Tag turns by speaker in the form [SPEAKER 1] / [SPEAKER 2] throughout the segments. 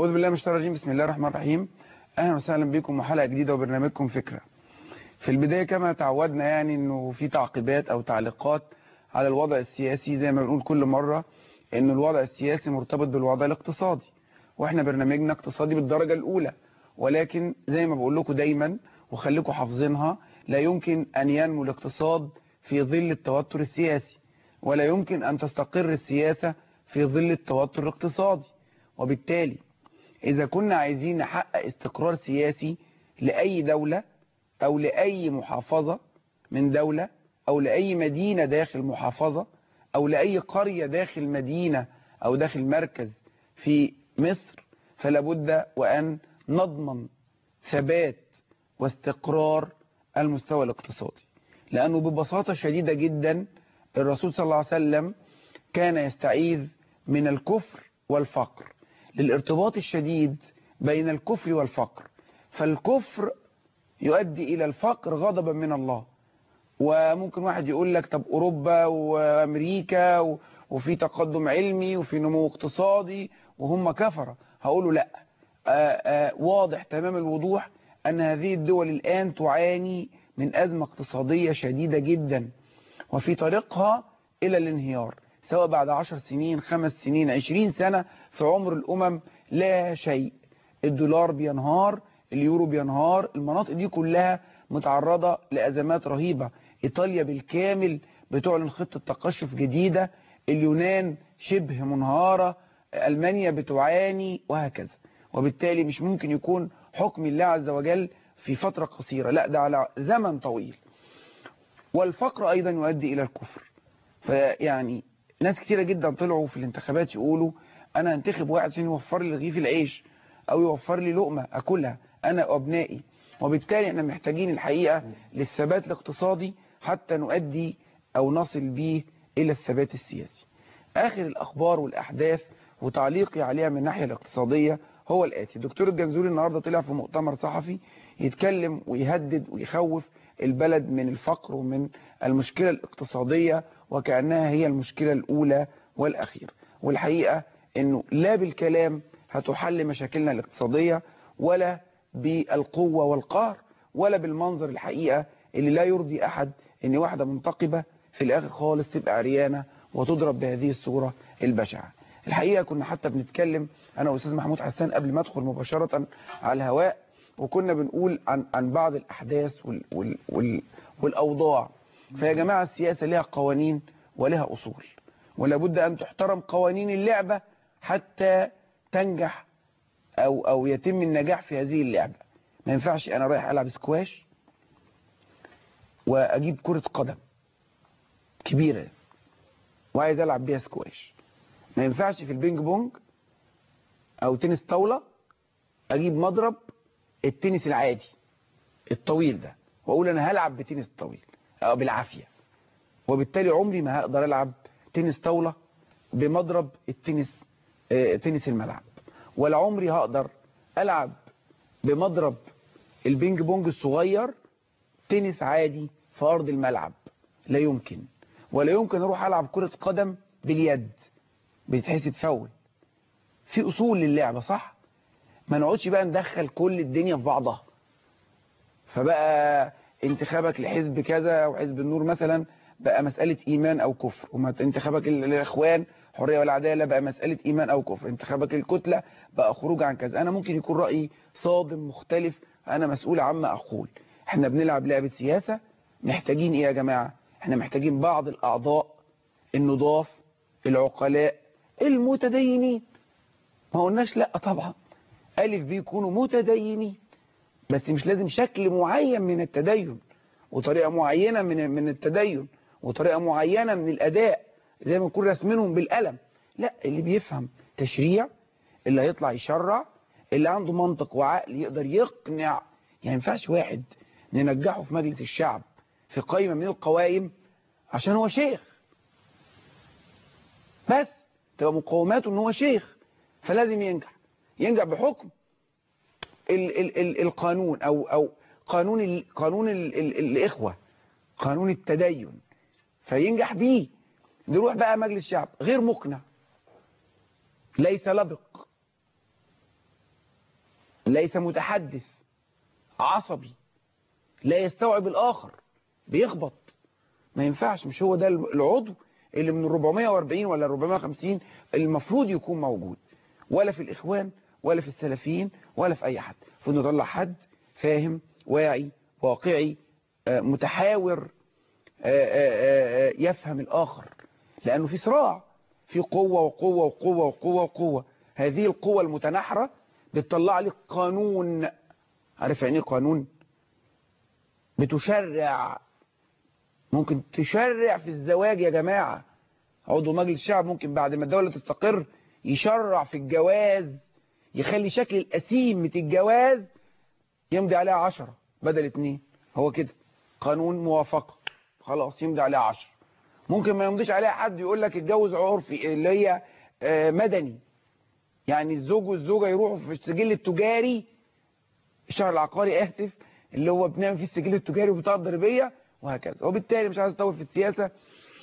[SPEAKER 1] أعوذ بالله من الشيطان الرجيم بسم الله الرحمن الرحيم أهلا وسهلا بكم وحلقة جديدة وبرنامجكم فكرة في البداية كما تعودنا يعني أنه في تعقيبات أو تعليقات على الوضع السياسي زي ما بنقول كل مرة أن الوضع السياسي مرتبط بالوضع الاقتصادي وإحنا برنامجنا اقتصادي بالدرجة الأولى ولكن زي ما بقول لكم دايما وخليكم حافظينها لا يمكن أن ينمو الاقتصاد في ظل التوتر السياسي ولا يمكن أن تستقر السياسة في ظل التوتر الاقتصادي وبالتالي إذا كنا عايزين نحقق استقرار سياسي لأي دولة أو لأي محافظة من دولة أو لأي مدينة داخل محافظة أو لأي قرية داخل مدينة أو داخل مركز في مصر فلا بد وأن نضمن ثبات واستقرار المستوى الاقتصادي لأنه ببساطة شديدة جدا الرسول صلى الله عليه وسلم كان يستعيذ من الكفر والفقر للارتباط الشديد بين الكفر والفقر فالكفر يؤدي إلى الفقر غضبا من الله وممكن واحد يقول لك طب أوروبا وأمريكا وفي تقدم علمي وفي نمو اقتصادي وهم كفرة هقوله لا آآ آآ واضح تمام الوضوح أن هذه الدول الآن تعاني من أزمة اقتصادية شديدة جدا وفي طريقها إلى الانهيار سواء بعد عشر سنين خمس سنين عشرين سنة في عمر الأمم لا شيء الدولار بينهار اليورو بينهار المناطق دي كلها متعرضة لأزمات رهيبة إيطاليا بالكامل بتعلن خطة تقشف جديدة اليونان شبه منهارة ألمانيا بتعاني وهكذا وبالتالي مش ممكن يكون حكم الله عز وجل في فترة قصيرة لا ده على زمن طويل والفقر أيضا يؤدي إلى الكفر فيعني ناس كتيرة جدا طلعوا في الانتخابات يقولوا أنا انتخب واحد عشان يوفر لي رغيف العيش أو يوفر لي لقمة أكلها أنا وأبنائي وبالتالي احنا محتاجين الحقيقة للثبات الاقتصادي حتى نؤدي أو نصل به إلى الثبات السياسي آخر الأخبار والأحداث وتعليقي عليها من الناحية الاقتصادية هو الآتي الدكتور الجنزوري النهاردة طلع في مؤتمر صحفي يتكلم ويهدد ويخوف البلد من الفقر ومن المشكلة الاقتصادية وكأنها هي المشكلة الأولى والأخيرة والحقيقة أنه لا بالكلام هتحل مشاكلنا الاقتصادية ولا بالقوة والقهر ولا بالمنظر الحقيقة اللي لا يرضي أحد أن واحدة منتقبة في الآخر خالص تبقى عريانة وتضرب بهذه الصورة البشعة الحقيقة كنا حتى بنتكلم أنا وأستاذ محمود حسان قبل ما أدخل مباشرة على الهواء وكنا بنقول عن, عن بعض الأحداث وال وال وال والأوضاع فيا جماعة السياسة لها قوانين ولها أصول ولا بد أن تحترم قوانين اللعبة حتى تنجح أو, أو يتم النجاح في هذه اللعبة ما ينفعش أنا رايح ألعب سكواش وأجيب كرة قدم كبيرة وعايز ألعب بيها سكواش ما ينفعش في البينج بونج أو تنس طاولة أجيب مضرب التنس العادي الطويل ده وأقول أنا هلعب بتنس طويل أو بالعافية وبالتالي عمري ما هقدر ألعب تنس طاولة بمضرب التنس آه تنس الملعب ولا عمري هقدر ألعب بمضرب البينج بونج الصغير تنس عادي في أرض الملعب لا يمكن ولا يمكن أروح ألعب كرة قدم باليد بتحسب فاول في أصول للعبة صح ما نقعدش بقى ندخل كل الدنيا في بعضها فبقى انتخابك لحزب كذا وحزب النور مثلا بقى مسألة إيمان أو كفر وما انتخابك للإخوان حرية والعدالة بقى مسألة إيمان أو كفر انتخابك الكتلة بقى خروج عن كذا أنا ممكن يكون رأيي صادم مختلف أنا مسؤول عما أقول احنا بنلعب لعبة سياسة محتاجين إيه يا جماعة احنا محتاجين بعض الأعضاء النضاف العقلاء المتدينين ما قلناش لا طبعا ألف بيكونوا متدينين بس مش لازم شكل معين من التدين وطريقة معينة من من التدين وطريقة معينة من الأداء زي ما نكون رسمينهم بالقلم لا اللي بيفهم تشريع اللي هيطلع يشرع اللي عنده منطق وعقل يقدر يقنع يعني ما ينفعش واحد ننجحه في مجلس الشعب في قائمة من القوائم عشان هو شيخ بس تبقى مقوماته ان هو شيخ فلازم ينجح ينجح بحكم ال ال ال القانون او او قانون ال قانون ال ال الاخوه قانون التدين فينجح بيه نروح بقى مجلس الشعب غير مقنع ليس لبق ليس متحدث عصبي لا يستوعب الآخر بيخبط ما ينفعش مش هو ده العضو اللي من ال 440 ولا 450 المفروض يكون موجود ولا في الإخوان ولا في السلفيين ولا في أي حد المفروض نطلع حد فاهم واعي واقعي متحاور يفهم الآخر لأنه في صراع في قوة وقوة وقوة وقوة وقوة هذه القوة المتناحرة بتطلع لك قانون عارف يعني ايه قانون بتشرع ممكن تشرع في الزواج يا جماعة عضو مجلس الشعب ممكن بعد ما الدولة تستقر يشرع في الجواز يخلي شكل الأسيمة الجواز يمضي عليها عشرة بدل اتنين هو كده قانون موافقة خلاص يمضي عليها عشرة ممكن ما يمضيش عليها حد يقول لك اتجوز عرفي اللي هي مدني يعني الزوج والزوجة يروحوا في السجل التجاري الشهر العقاري اسف اللي هو بنعمل فيه السجل التجاري وبطاقه ضريبيه وهكذا وبالتالي مش عايز اطول في السياسه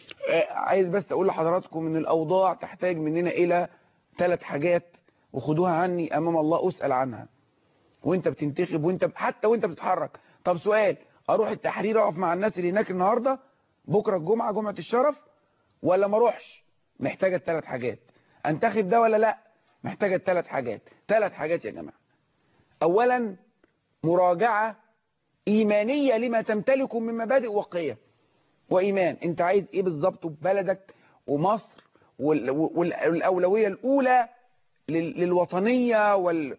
[SPEAKER 1] عايز بس اقول لحضراتكم ان الاوضاع تحتاج مننا الى ثلاث حاجات وخدوها عني امام الله اسال عنها وانت بتنتخب وانت حتى وانت بتتحرك طب سؤال اروح التحرير اقف مع الناس اللي هناك النهارده بكره الجمعه جمعه الشرف ولا ما اروحش محتاجه الثلاث حاجات انتخب ده ولا لا محتاجه الثلاث حاجات ثلاث حاجات يا جماعه اولا مراجعه ايمانيه لما تمتلكه من مبادئ وقيم وايمان انت عايز ايه بالظبط في بلدك ومصر والاولويه الاولى للوطنيه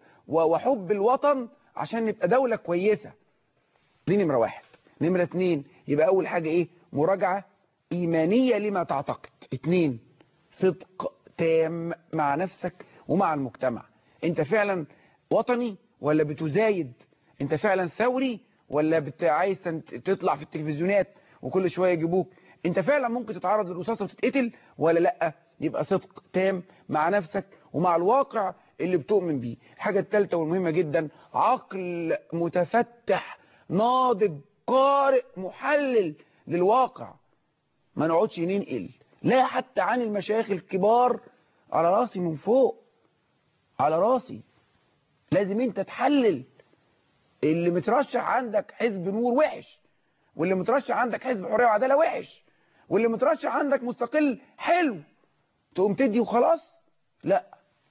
[SPEAKER 1] وحب الوطن عشان نبقى دوله كويسه دي نمره واحد نمره اتنين يبقى اول حاجه ايه مراجعه ايمانيه لما تعتقد اتنين صدق تام مع نفسك ومع المجتمع انت فعلا وطني ولا بتزايد انت فعلا ثوري ولا بت... عايز تطلع في التلفزيونات وكل شويه يجيبوك انت فعلا ممكن تتعرض للرصاصه وتتقتل ولا لا يبقى صدق تام مع نفسك ومع الواقع اللي بتؤمن بيه الحاجه الثالثه والمهمه جدا عقل متفتح ناضج قارئ محلل للواقع ما نقعدش ننقل لا حتى عن المشايخ الكبار على راسي من فوق على راسي لازم انت تحلل اللي مترشح عندك حزب نور وحش واللي مترشح عندك حزب حرية وعدالة وحش واللي مترشح عندك مستقل حلو تقوم تدي وخلاص لا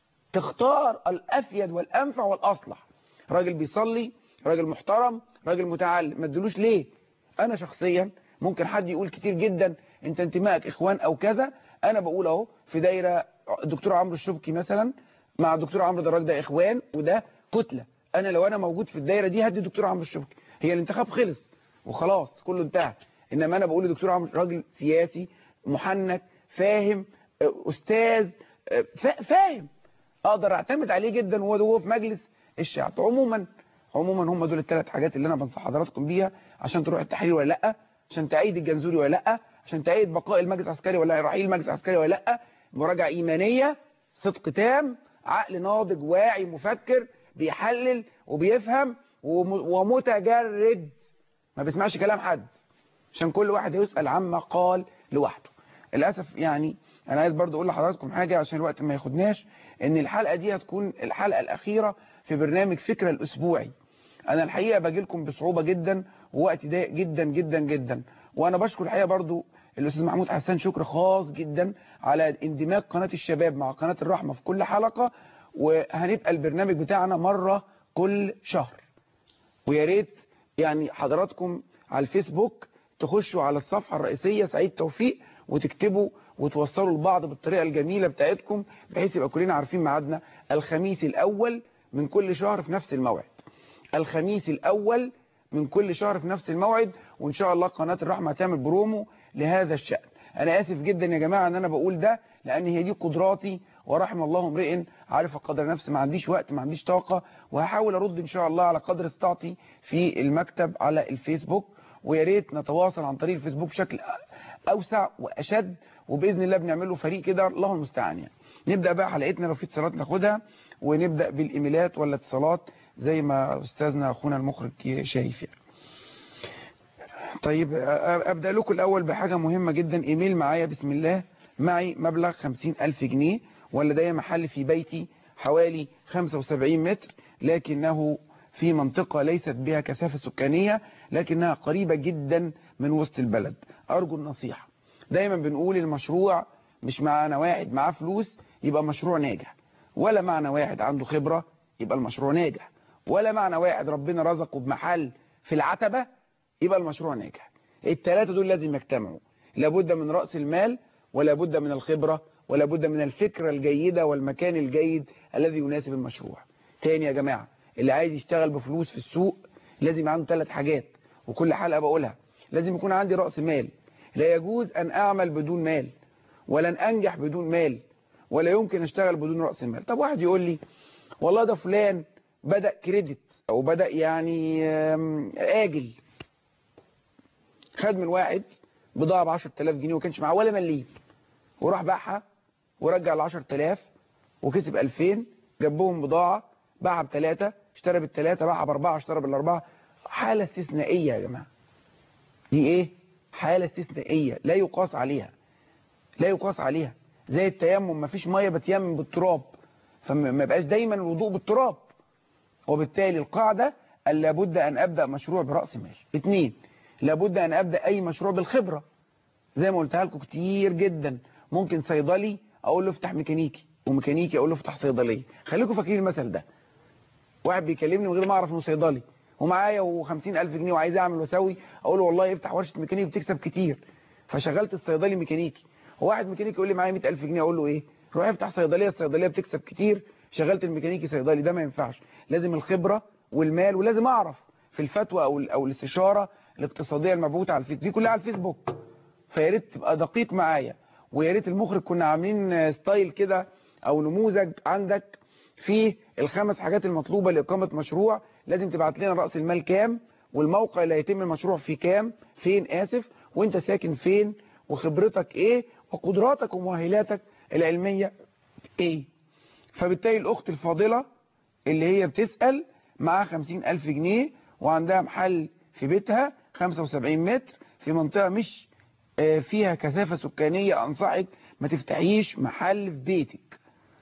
[SPEAKER 1] تختار الأفيد والأنفع والأصلح راجل بيصلي راجل محترم راجل متعلم ما تدلوش ليه أنا شخصيا ممكن حد يقول كتير جدا انت انتمائك اخوان او كذا انا بقول اهو في دايره الدكتور عمرو الشبكي مثلا مع الدكتور عمرو دراج ده اخوان وده كتله انا لو انا موجود في الدايره دي هدي الدكتور عمرو الشبكي هي الانتخاب خلص وخلاص كله انتهى انما انا بقول للدكتور عمرو راجل سياسي محنك فاهم استاذ فاهم اقدر اعتمد عليه جدا وهو في مجلس الشعب عموما عموما هم دول الثلاث حاجات اللي انا بنصح حضراتكم بيها عشان تروح التحرير ولا لا عشان تأيد الجنزوري ولا لا عشان تأيد بقاء المجلس العسكري ولا رحيل المجلس العسكري ولا لا مراجعه ايمانيه صدق تام عقل ناضج واعي مفكر بيحلل وبيفهم ومتجرد ما بيسمعش كلام حد عشان كل واحد يسأل عما قال لوحده للأسف يعني أنا عايز برضو أقول لحضراتكم حاجة عشان الوقت ما ياخدناش إن الحلقة دي هتكون الحلقة الأخيرة في برنامج فكرة الأسبوعي أنا الحقيقة باجي لكم بصعوبة جدا ووقتي ضيق جدا جدا جدا وأنا بشكر الحقيقة برضو الأستاذ محمود حسان شكر خاص جدا على اندماج قناة الشباب مع قناة الرحمة في كل حلقة وهنبقى البرنامج بتاعنا مرة كل شهر ويا ريت يعني حضراتكم على الفيسبوك تخشوا على الصفحة الرئيسية سعيد توفيق وتكتبوا وتوصلوا لبعض بالطريقة الجميلة بتاعتكم بحيث يبقى كلنا عارفين ميعادنا الخميس الأول من كل شهر في نفس الموعد الخميس الأول من كل شهر في نفس الموعد وإن شاء الله قناة الرحمة هتعمل برومو لهذا الشأن أنا آسف جدا يا جماعة أن أنا بقول ده لأن هي دي قدراتي ورحم الله امرئ عارف قدر نفسي ما عنديش وقت ما عنديش طاقة وهحاول أرد إن شاء الله على قدر استطاعتي في المكتب على الفيسبوك ويا ريت نتواصل عن طريق الفيسبوك بشكل أوسع وأشد وبإذن الله بنعمل له فريق كده الله المستعان يعني نبدأ بقى حلقتنا لو في اتصالات ناخدها ونبدأ بالإيميلات ولا اتصالات زي ما أستاذنا أخونا المخرج شايف يعني. طيب أبدأ لكم الأول بحاجة مهمة جدا إيميل معايا بسم الله معي مبلغ خمسين ألف جنيه ولدي محل في بيتي حوالي 75 متر لكنه في منطقة ليست بها كثافة سكانية لكنها قريبة جدا من وسط البلد أرجو النصيحة دايما بنقول المشروع مش معنا واحد معاه فلوس يبقى مشروع ناجح ولا معنى واحد عنده خبرة يبقى المشروع ناجح ولا معنى واحد ربنا رزقه بمحل في العتبة يبقى المشروع ناجح الثلاثة دول لازم يجتمعوا لابد من رأس المال ولا بد من الخبرة ولا بد من الفكرة الجيدة والمكان الجيد الذي يناسب المشروع تاني يا جماعة اللي عايز يشتغل بفلوس في السوق لازم يبقى عنده ثلاث حاجات وكل حلقة بقولها لازم يكون عندي رأس مال لا يجوز أن أعمل بدون مال ولن أنجح بدون مال ولا يمكن أشتغل بدون رأس مال طب واحد يقول لي والله ده فلان بدأ كريدت أو بدأ يعني آجل خد من واحد بضاعة ب 10000 جنيه وما كانش معاه ولا مليم وراح باعها ورجع ال 10000 وكسب 2000 جابهم بضاعة باعها بثلاثة اشترى بالثلاثة باعها بأربعة اشترى بالأربعة حالة استثنائية يا جماعة دي ايه حالة استثنائية لا يقاس عليها لا يقاس عليها زي التيمم مفيش مية بتيمم بالتراب فما يبقاش دايما الوضوء بالتراب وبالتالي القاعدة أن لابد أن أبدأ مشروع برأس مال اثنين لابد أن أبدأ أي مشروع بالخبرة زي ما قلتها لكم كتير جدا ممكن صيدلي أقول له افتح ميكانيكي وميكانيكي أقول له افتح صيدلية خليكم فاكرين المثل ده واحد بيكلمني من غير ما أعرف إنه صيدلي ومعايا و50000 جنيه وعايز أعمل وأسوي أقول له والله افتح ورشة ميكانيكي بتكسب كتير فشغلت الصيدلي ميكانيكي وواحد ميكانيكي يقول لي معايا 100000 جنيه أقول له إيه روح افتح صيدلية الصيدلية بتكسب كتير شغلت الميكانيكي صيدلي ده ما ينفعش لازم الخبرة والمال ولازم أعرف في الفتوى أو أو الاستشارة الاقتصادية المبعوثة على الفيسبوك دي كلها على الفيسبوك فيا ريت تبقى دقيق معايا ويا ريت المخرج كنا عاملين ستايل كده او نموذج عندك فيه الخمس حاجات المطلوبة لإقامة مشروع لازم تبعت لنا رأس المال كام والموقع اللي هيتم المشروع فيه كام فين آسف وانت ساكن فين وخبرتك ايه وقدراتك ومؤهلاتك العلمية ايه فبالتالي الأخت الفاضلة اللي هي بتسأل معاها خمسين ألف جنيه وعندها محل في بيتها 75 متر في منطقة مش فيها كثافة سكانية أنصحك ما تفتحيش محل في بيتك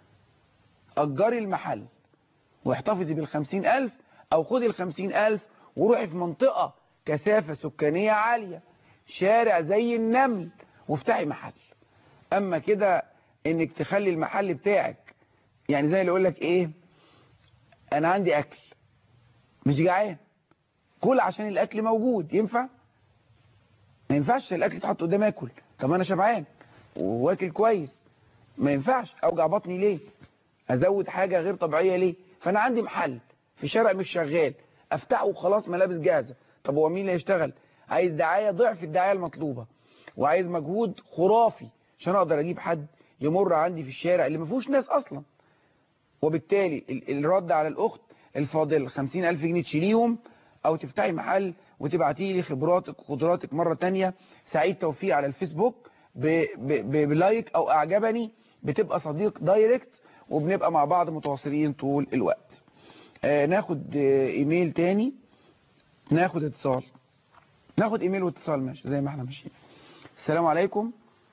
[SPEAKER 1] أجري المحل واحتفظي بالخمسين ألف أو خدي الخمسين ألف وروحي في منطقة كثافة سكانية عالية شارع زي النمل وافتحي محل أما كده إنك تخلي المحل بتاعك يعني زي اللي يقول لك إيه أنا عندي أكل مش جعان كل عشان الأكل موجود ينفع ما ينفعش الاكل يتحط قدام اكل طب انا شبعان واكل كويس ما ينفعش اوجع بطني ليه ازود حاجة غير طبيعية ليه فانا عندي محل في شارع مش شغال افتحه وخلاص ملابس جاهزة طب هو مين اللي هيشتغل عايز دعاية ضعف الدعاية المطلوبة وعايز مجهود خرافي عشان اقدر اجيب حد يمر عندي في الشارع اللي ما فيهوش ناس اصلا وبالتالي الرد على الاخت الفاضل 50000 جنيه تشيليهم او تفتحي محل وتبعتي لي خبراتك وقدراتك مرة تانية سعيد توفيق على الفيسبوك بلايك او اعجبني بتبقى صديق دايركت وبنبقى مع بعض متواصلين طول الوقت آه ناخد آه ايميل تاني ناخد اتصال ناخد ايميل واتصال ماشي زي ما احنا ماشيين السلام عليكم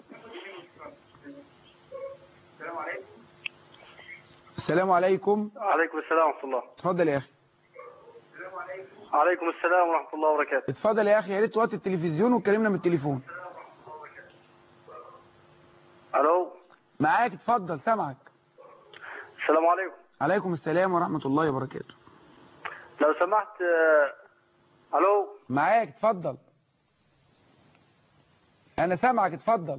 [SPEAKER 1] السلام عليكم
[SPEAKER 2] عليكم السلام ورحمة الله
[SPEAKER 1] اتفضل يا اخي
[SPEAKER 2] عليكم السلام ورحمة الله وبركاته
[SPEAKER 1] اتفضل يا اخي يا ريت توطي التلفزيون واتكلمنا من التليفون
[SPEAKER 2] الو
[SPEAKER 1] معاك اتفضل سامعك
[SPEAKER 2] السلام عليكم
[SPEAKER 1] عليكم السلام ورحمة الله وبركاته
[SPEAKER 2] لو سمحت آه، الو
[SPEAKER 1] معاك اتفضل انا سامعك اتفضل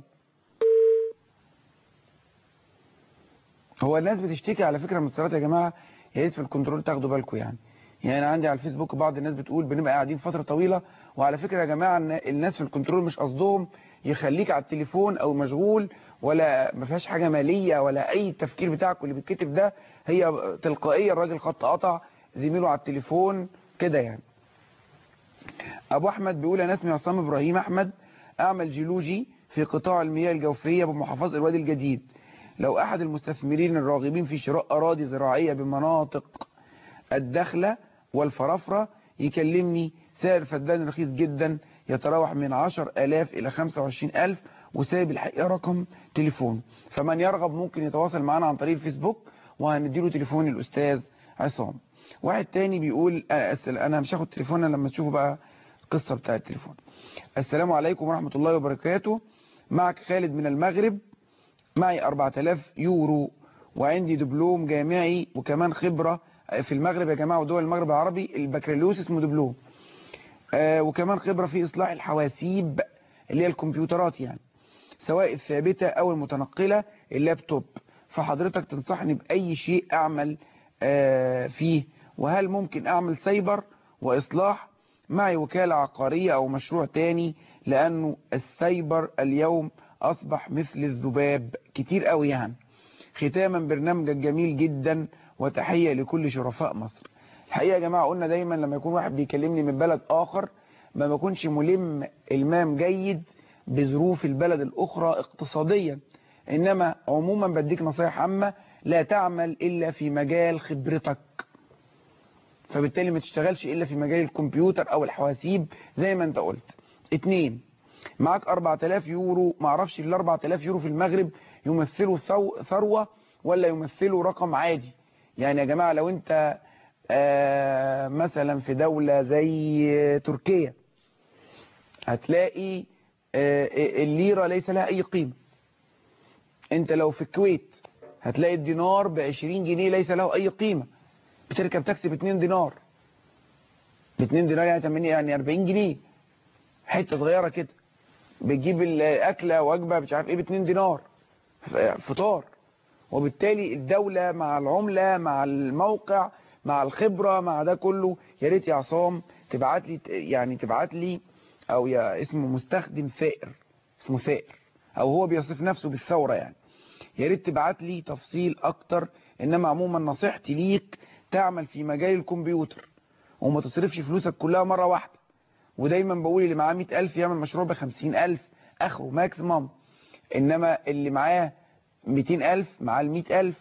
[SPEAKER 1] هو الناس بتشتكي على فكرة من السيارات يا جماعة يا ريت في الكنترول تاخدوا بالكم يعني يعني انا عندي على الفيسبوك بعض الناس بتقول بنبقى قاعدين فترة طويلة وعلى فكرة يا جماعة إن الناس في الكنترول مش قصدهم يخليك على التليفون او مشغول ولا ما فيهاش حاجة مالية ولا اي تفكير بتاعك اللي بيتكتب ده هي تلقائيا الراجل خط قطع زميله على التليفون كده يعني ابو احمد بيقول انا اسمي عصام ابراهيم احمد اعمل جيولوجي في قطاع المياه الجوفية بمحافظة الوادي الجديد لو احد المستثمرين الراغبين في شراء اراضي زراعية بمناطق الدخلة والفرافرة يكلمني سعر فدان رخيص جدا يتراوح من 10000 إلى 25000 وسايب الحقيقة رقم تليفون فمن يرغب ممكن يتواصل معنا عن طريق الفيسبوك وهنديله تليفون الأستاذ عصام واحد تاني بيقول آه، أسأل انا مش هاخد تليفون لما تشوفوا بقى القصة بتاع التليفون السلام عليكم ورحمة الله وبركاته معك خالد من المغرب معي 4000 يورو وعندي دبلوم جامعي وكمان خبرة في المغرب يا جماعة ودول المغرب العربي البكالوريوس اسمه دبلوم آه، وكمان خبرة في إصلاح الحواسيب اللي هي الكمبيوترات يعني سواء الثابتة أو المتنقلة اللابتوب فحضرتك تنصحني بأي شيء أعمل آه، فيه وهل ممكن أعمل سايبر وإصلاح معي وكالة عقارية أو مشروع تاني لأنه السايبر اليوم أصبح مثل الذباب كتير قوي يعني ختاما برنامجك جميل جدا وتحية لكل شرفاء مصر الحقيقة يا جماعة قلنا دايما لما يكون واحد بيكلمني من بلد آخر ما بكونش ملم المام جيد بظروف البلد الأخرى اقتصاديا إنما عموما بديك نصايح عامة لا تعمل إلا في مجال خبرتك فبالتالي ما تشتغلش إلا في مجال الكمبيوتر أو الحواسيب زي ما أنت قلت اتنين معاك 4000 يورو معرفش ال 4000 يورو في المغرب يمثلوا ثو- ثروة ولا يمثلوا رقم عادي يعني يا جماعة لو انت آه، مثلا في دولة زي تركيا هتلاقي آه، الليرة ليس لها اي قيمة انت لو في الكويت هتلاقي الدينار ب 20 جنيه ليس له اي قيمة بتركب تاكسي ب 2 دينار ب 2 دينار يعني 8 يعني 40 جنيه حته صغيره كده بتجيب الاكله وجبه مش عارف ايه ب 2 دينار فطار وبالتالي الدوله مع العمله مع الموقع مع الخبره مع ده كله يا ريت يا عصام تبعت لي يعني تبعت لي او يا اسمه مستخدم ثائر اسمه ثائر او هو بيصف نفسه بالثوره يعني يا ريت تبعت لي تفصيل اكتر انما عموما نصيحتي ليك تعمل في مجال الكمبيوتر وما تصرفش فلوسك كلها مره واحده ودايما بقول اللي معاه 100000 يعمل مشروع ب 50000 اخره ماكسيمم انما اللي معاه 200000 معاه ال 100000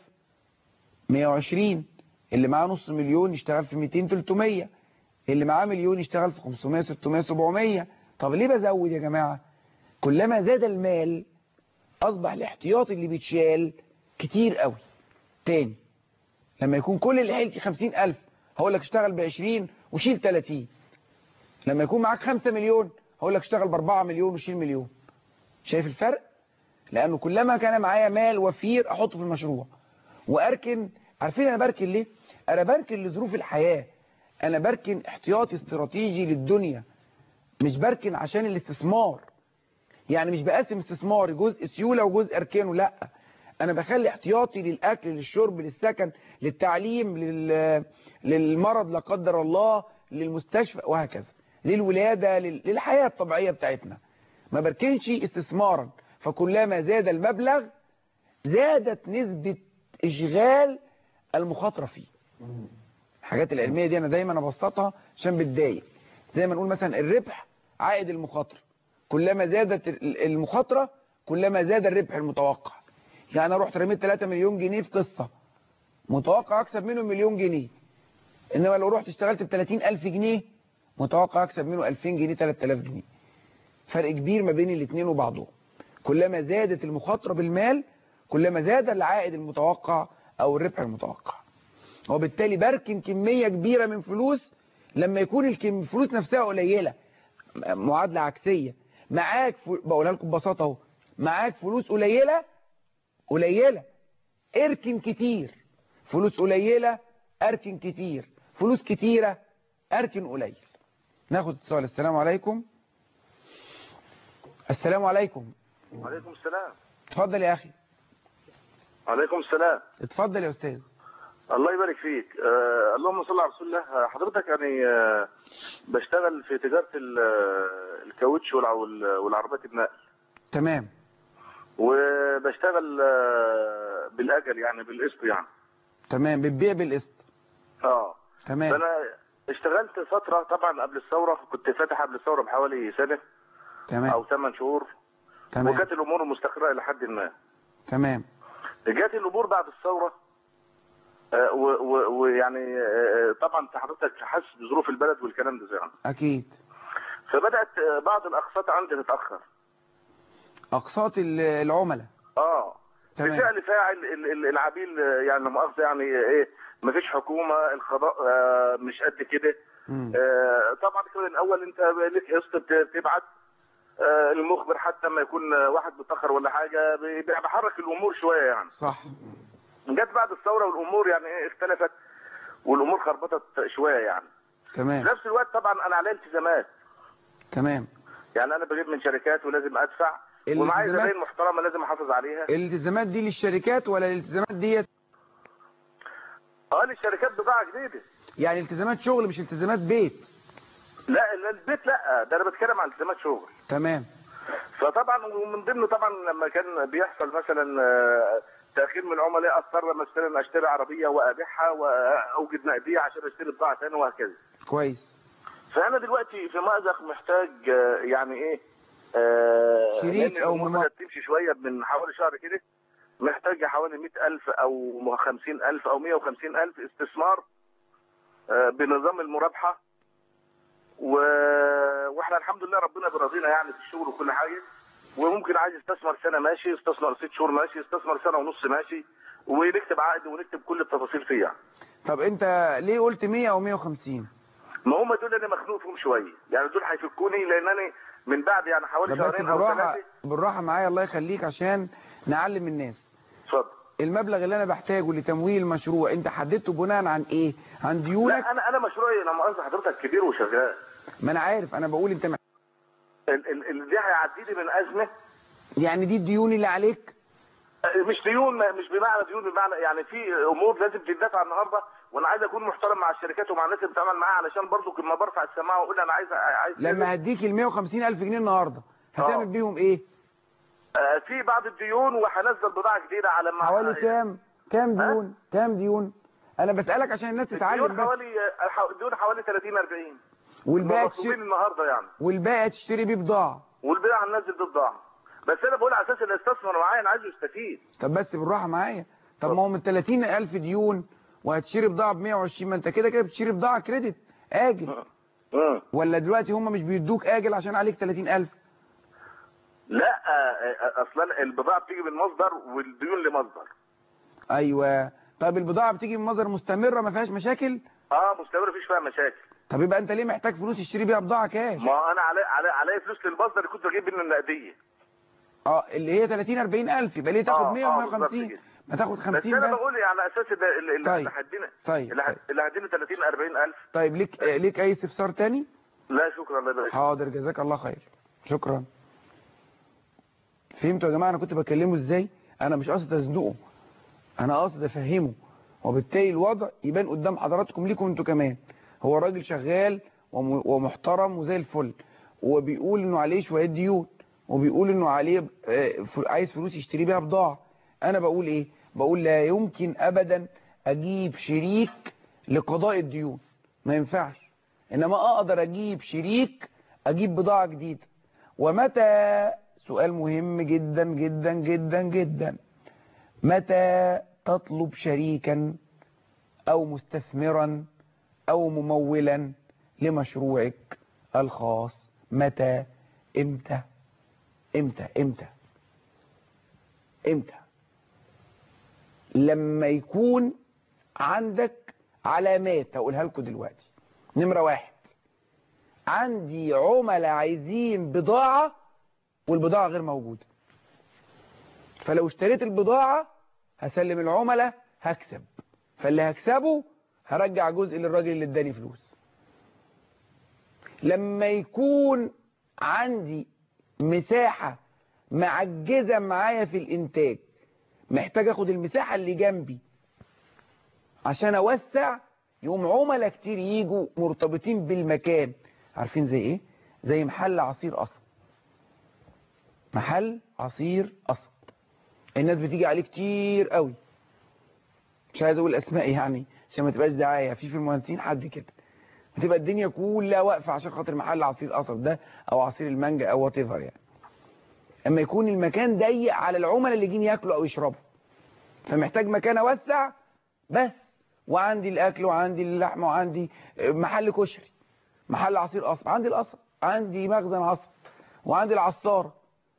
[SPEAKER 1] 120 اللي معاه نص مليون يشتغل في 200 300 اللي معاه مليون يشتغل في 500 600 700 طب ليه بزود يا جماعه كلما زاد المال اصبح الاحتياطي اللي بيتشال كتير قوي تاني لما يكون كل اللي حيلتي 50000 هقول لك اشتغل ب 20 وشيل 30 لما يكون معاك 5 مليون هقول لك اشتغل ب 4 مليون وشيل مليون شايف الفرق لانه كلما كان معايا مال وفير احطه في المشروع واركن عارفين انا بركن ليه انا بركن لظروف الحياة انا بركن احتياطي استراتيجي للدنيا مش بركن عشان الاستثمار يعني مش بقسم استثماري جزء سيولة وجزء اركانه لا انا بخلي احتياطي للاكل للشرب للسكن للتعليم لل... للمرض لا قدر الله للمستشفى وهكذا للولادة لل... للحياة الطبيعية بتاعتنا ما بركنش استثمارا فكلما زاد المبلغ زادت نسبة اشغال المخاطرة فيه الحاجات العلمية دي انا دايما ابسطها عشان بتضايق زي ما نقول مثلا الربح عائد المخاطرة كلما زادت المخاطرة كلما زاد الربح المتوقع يعني انا رحت رميت 3 مليون جنيه في قصة متوقع اكسب منه مليون جنيه انما لو رحت اشتغلت ب 30000 جنيه متوقع اكسب منه 2000 جنيه 3000 جنيه فرق كبير ما بين الاثنين وبعضهم كلما زادت المخاطرة بالمال كلما زاد العائد المتوقع او الربح المتوقع وبالتالي بركن كمية كبيرة من فلوس لما يكون الفلوس نفسها قليلة معادلة عكسية معاك ف... بقولها لكم ببساطة اهو معاك فلوس قليلة قليلة اركن كتير فلوس قليلة اركن كتير فلوس كتيرة اركن قليل ناخد اتصال السلام عليكم السلام عليكم
[SPEAKER 2] وعليكم السلام
[SPEAKER 1] اتفضل يا اخي
[SPEAKER 2] عليكم السلام
[SPEAKER 1] اتفضل يا استاذ
[SPEAKER 2] الله يبارك فيك آه اللهم صل على رسول الله حضرتك يعني آه بشتغل في تجارة ال- آه، الكاوتش والع- وال- والعربيات النقل
[SPEAKER 1] تمام
[SPEAKER 2] وبشتغل آه بالأجل يعني بالقسط يعني
[SPEAKER 1] تمام بتبيع بالقسط
[SPEAKER 2] اه
[SPEAKER 1] تمام
[SPEAKER 2] فأنا اشتغلت فترة طبعا قبل الثورة كنت فاتح قبل الثورة بحوالي سنة
[SPEAKER 1] تمام
[SPEAKER 2] أو ثمان شهور
[SPEAKER 1] تمام
[SPEAKER 2] وكانت الأمور مستقرة إلى حد ما
[SPEAKER 1] تمام
[SPEAKER 2] جات الامور بعد الثوره آه، و- و- ويعني آه، طبعا انت حضرتك حاسس بظروف البلد والكلام ده زي ما.
[SPEAKER 1] اكيد
[SPEAKER 2] فبدات آه، بعض الاقساط عندي تتاخر
[SPEAKER 1] اقساط ال- العملاء
[SPEAKER 2] اه
[SPEAKER 1] تمام.
[SPEAKER 2] بفعل فاعل ال- ال- العبيل آه، يعني لا مؤاخذه يعني ايه مفيش حكومه القضاء آه، مش قد كده
[SPEAKER 1] مم.
[SPEAKER 2] آه، طبعا كده الاول انت لك قسط بت- بتبعت آه، المخبر حتى ما يكون آه، واحد متاخر ولا حاجه بي- بيحرك الامور شويه يعني
[SPEAKER 1] صح
[SPEAKER 2] جت بعد الثوره والامور يعني ايه اختلفت والامور خربطت شويه يعني في
[SPEAKER 1] تمام
[SPEAKER 2] نفس الوقت طبعا انا عليا التزامات
[SPEAKER 1] تمام
[SPEAKER 2] يعني انا بجيب من شركات ولازم ادفع ومعايا
[SPEAKER 1] الالتزامات-
[SPEAKER 2] زباين محترمه لازم احافظ عليها
[SPEAKER 1] الالتزامات دي للشركات ولا الالتزامات ديت
[SPEAKER 2] اه للشركات بضاعه جديده
[SPEAKER 1] يعني التزامات شغل مش التزامات بيت
[SPEAKER 2] لا لا، البيت لا ده انا بتكلم عن التزامات شغل
[SPEAKER 1] تمام
[SPEAKER 2] فطبعا ومن ضمنه طبعا لما كان بيحصل مثلا آه، تاخير من العملاء اضطر مثلا اشتري عربيه وابيعها واوجد نقديه عشان اشتري بضاعه ثانيه وهكذا
[SPEAKER 1] كويس
[SPEAKER 2] فانا دلوقتي في مأزق محتاج آه، يعني ايه آه،
[SPEAKER 1] شريك
[SPEAKER 2] لأن
[SPEAKER 1] أو
[SPEAKER 2] الأمور
[SPEAKER 1] مم-
[SPEAKER 2] بدأت تمشي شويه من حوالي شهر كده محتاج حوالي 100000 او 50000 او 150000 استثمار آه، بنظام المرابحه و... واحنا الحمد لله ربنا بيرضينا يعني في الشغل وكل حاجه وممكن عايز يستثمر سنه ماشي يستثمر ست شهور ماشي يستثمر سنه ونص ماشي ونكتب عقد ونكتب كل التفاصيل فيه يعني.
[SPEAKER 1] طب انت ليه قلت 100 او 150
[SPEAKER 2] ما هم دول انا مخنوق فيهم شويه يعني دول هيفكوني لانني من بعد يعني حوالي
[SPEAKER 1] طب بس
[SPEAKER 2] شهرين او
[SPEAKER 1] بالراحه
[SPEAKER 2] ثلاثه
[SPEAKER 1] بالراحه معايا الله يخليك عشان نعلم الناس
[SPEAKER 2] اتفضل
[SPEAKER 1] المبلغ اللي انا بحتاجه لتمويل المشروع انت حددته بناء عن ايه عن ديونك
[SPEAKER 2] لا انا انا مشروعي لما قصدي حضرتك كبير وشغال
[SPEAKER 1] ما انا عارف انا بقول انت مح-
[SPEAKER 2] ال- ال- ال- دي هيعدي لي من ازمه
[SPEAKER 1] يعني دي الديون اللي عليك
[SPEAKER 2] مش ديون مش بمعنى ديون بمعنى يعني في امور لازم تدفع النهارده وانا عايز اكون محترم مع الشركات ومع الناس اللي بتعامل معاها علشان برضو لما برفع السماعه واقول انا عايز عايز
[SPEAKER 1] لما هديك ال 150 الف جنيه النهارده هتعمل
[SPEAKER 2] آه.
[SPEAKER 1] بيهم ايه
[SPEAKER 2] آه، في بعض الديون وهنزل بضاعه جديده على ما
[SPEAKER 1] حوالي كام كام ديون كام ديون انا بسالك عشان الناس تتعلم
[SPEAKER 2] الديون
[SPEAKER 1] بس
[SPEAKER 2] حوالي آه، حو- الديون حوالي 30 40
[SPEAKER 1] والباقي
[SPEAKER 2] مطلوبين
[SPEAKER 1] تشتري
[SPEAKER 2] النهارده يعني
[SPEAKER 1] والباقي تشتري بيه بضاعه
[SPEAKER 2] والبيع هننزل بالضاعه بس انا بقول على اساس اللي استثمر معايا انا عايزه يستفيد
[SPEAKER 1] طب بس بالراحه معايا طب ما هو من 30 الف ديون وهتشتري بضاعه ب 120 ما انت كده كده بتشتري بضاعه كريدت اجل
[SPEAKER 2] مم.
[SPEAKER 1] ولا دلوقتي هم مش بيدوك اجل عشان عليك 30000
[SPEAKER 2] لا آه، آه، اصلا البضاعه بتيجي من مصدر والديون لمصدر
[SPEAKER 1] ايوه طب البضاعه بتيجي من مصدر مستمره ما فيهاش مشاكل
[SPEAKER 2] اه مستمر مفيش فيها مشاكل
[SPEAKER 1] طب يبقى انت ليه محتاج فلوس تشتري بيها بضاعه كاش
[SPEAKER 2] ما انا علي علي علي فلوس للمصدر اللي كنت بجيب منه النقديه
[SPEAKER 1] اه اللي هي 30 40000 يبقى ليه تاخد
[SPEAKER 2] آه،
[SPEAKER 1] 100
[SPEAKER 2] آه،
[SPEAKER 1] و150
[SPEAKER 2] بالظبط كده.
[SPEAKER 1] ما تاخد
[SPEAKER 2] بس
[SPEAKER 1] 50
[SPEAKER 2] انا
[SPEAKER 1] بس
[SPEAKER 2] بقول على اساس اللي اللي اللي
[SPEAKER 1] طيب.
[SPEAKER 2] هدينا
[SPEAKER 1] طيب
[SPEAKER 2] اللي
[SPEAKER 1] طيب.
[SPEAKER 2] ه- اللي هدينا 30 40 الف
[SPEAKER 1] طيب ليك آه، ليك اي استفسار تاني
[SPEAKER 2] لا شكرا الله يبارك فيك.
[SPEAKER 1] حاضر جزاك الله خير شكرا فهمتوا يا جماعه انا كنت بكلمه ازاي انا مش قاصد ازنقه انا قاصد افهمه وبالتالي الوضع يبان قدام حضراتكم ليكم انتوا كمان هو راجل شغال وم- ومحترم وزي الفل وبيقول انه عليه شويه ديون وبيقول انه عليه آه، ف- عايز فلوس يشتري بيها بضاعه انا بقول ايه بقول لا يمكن ابدا اجيب شريك لقضاء الديون ما ينفعش انما اقدر اجيب شريك اجيب بضاعه جديده ومتى سؤال مهم جدا جدا جدا جدا متى تطلب شريكا او مستثمرا او ممولا لمشروعك الخاص متى امتى امتى امتى امتى لما يكون عندك علامات هقولها لكم دلوقتي نمرة واحد عندي عملاء عايزين بضاعة والبضاعة غير موجودة فلو اشتريت البضاعة هسلم العملاء هكسب فاللي هكسبه هرجع جزء للراجل اللي اداني فلوس لما يكون عندي مساحة معجزة معايا في الانتاج محتاج اخد المساحة اللي جنبي عشان اوسع يقوم عملاء كتير يجوا مرتبطين بالمكان عارفين زي ايه زي محل عصير قصب محل عصير قصب الناس بتيجي عليه كتير قوي مش عايز اقول اسماء يعني عشان ما تبقاش دعايه في في المهندسين حد كده بتبقى الدنيا كلها واقفه عشان خاطر محل عصير قصب ده او عصير المانجا او وات يعني اما يكون المكان ضيق على العملاء اللي جايين ياكلوا او يشربوا فمحتاج مكان اوسع بس وعندي الاكل وعندي اللحمه وعندي محل كشري محل عصير قصب عندي القصب عندي مخزن عصب وعندي العصاره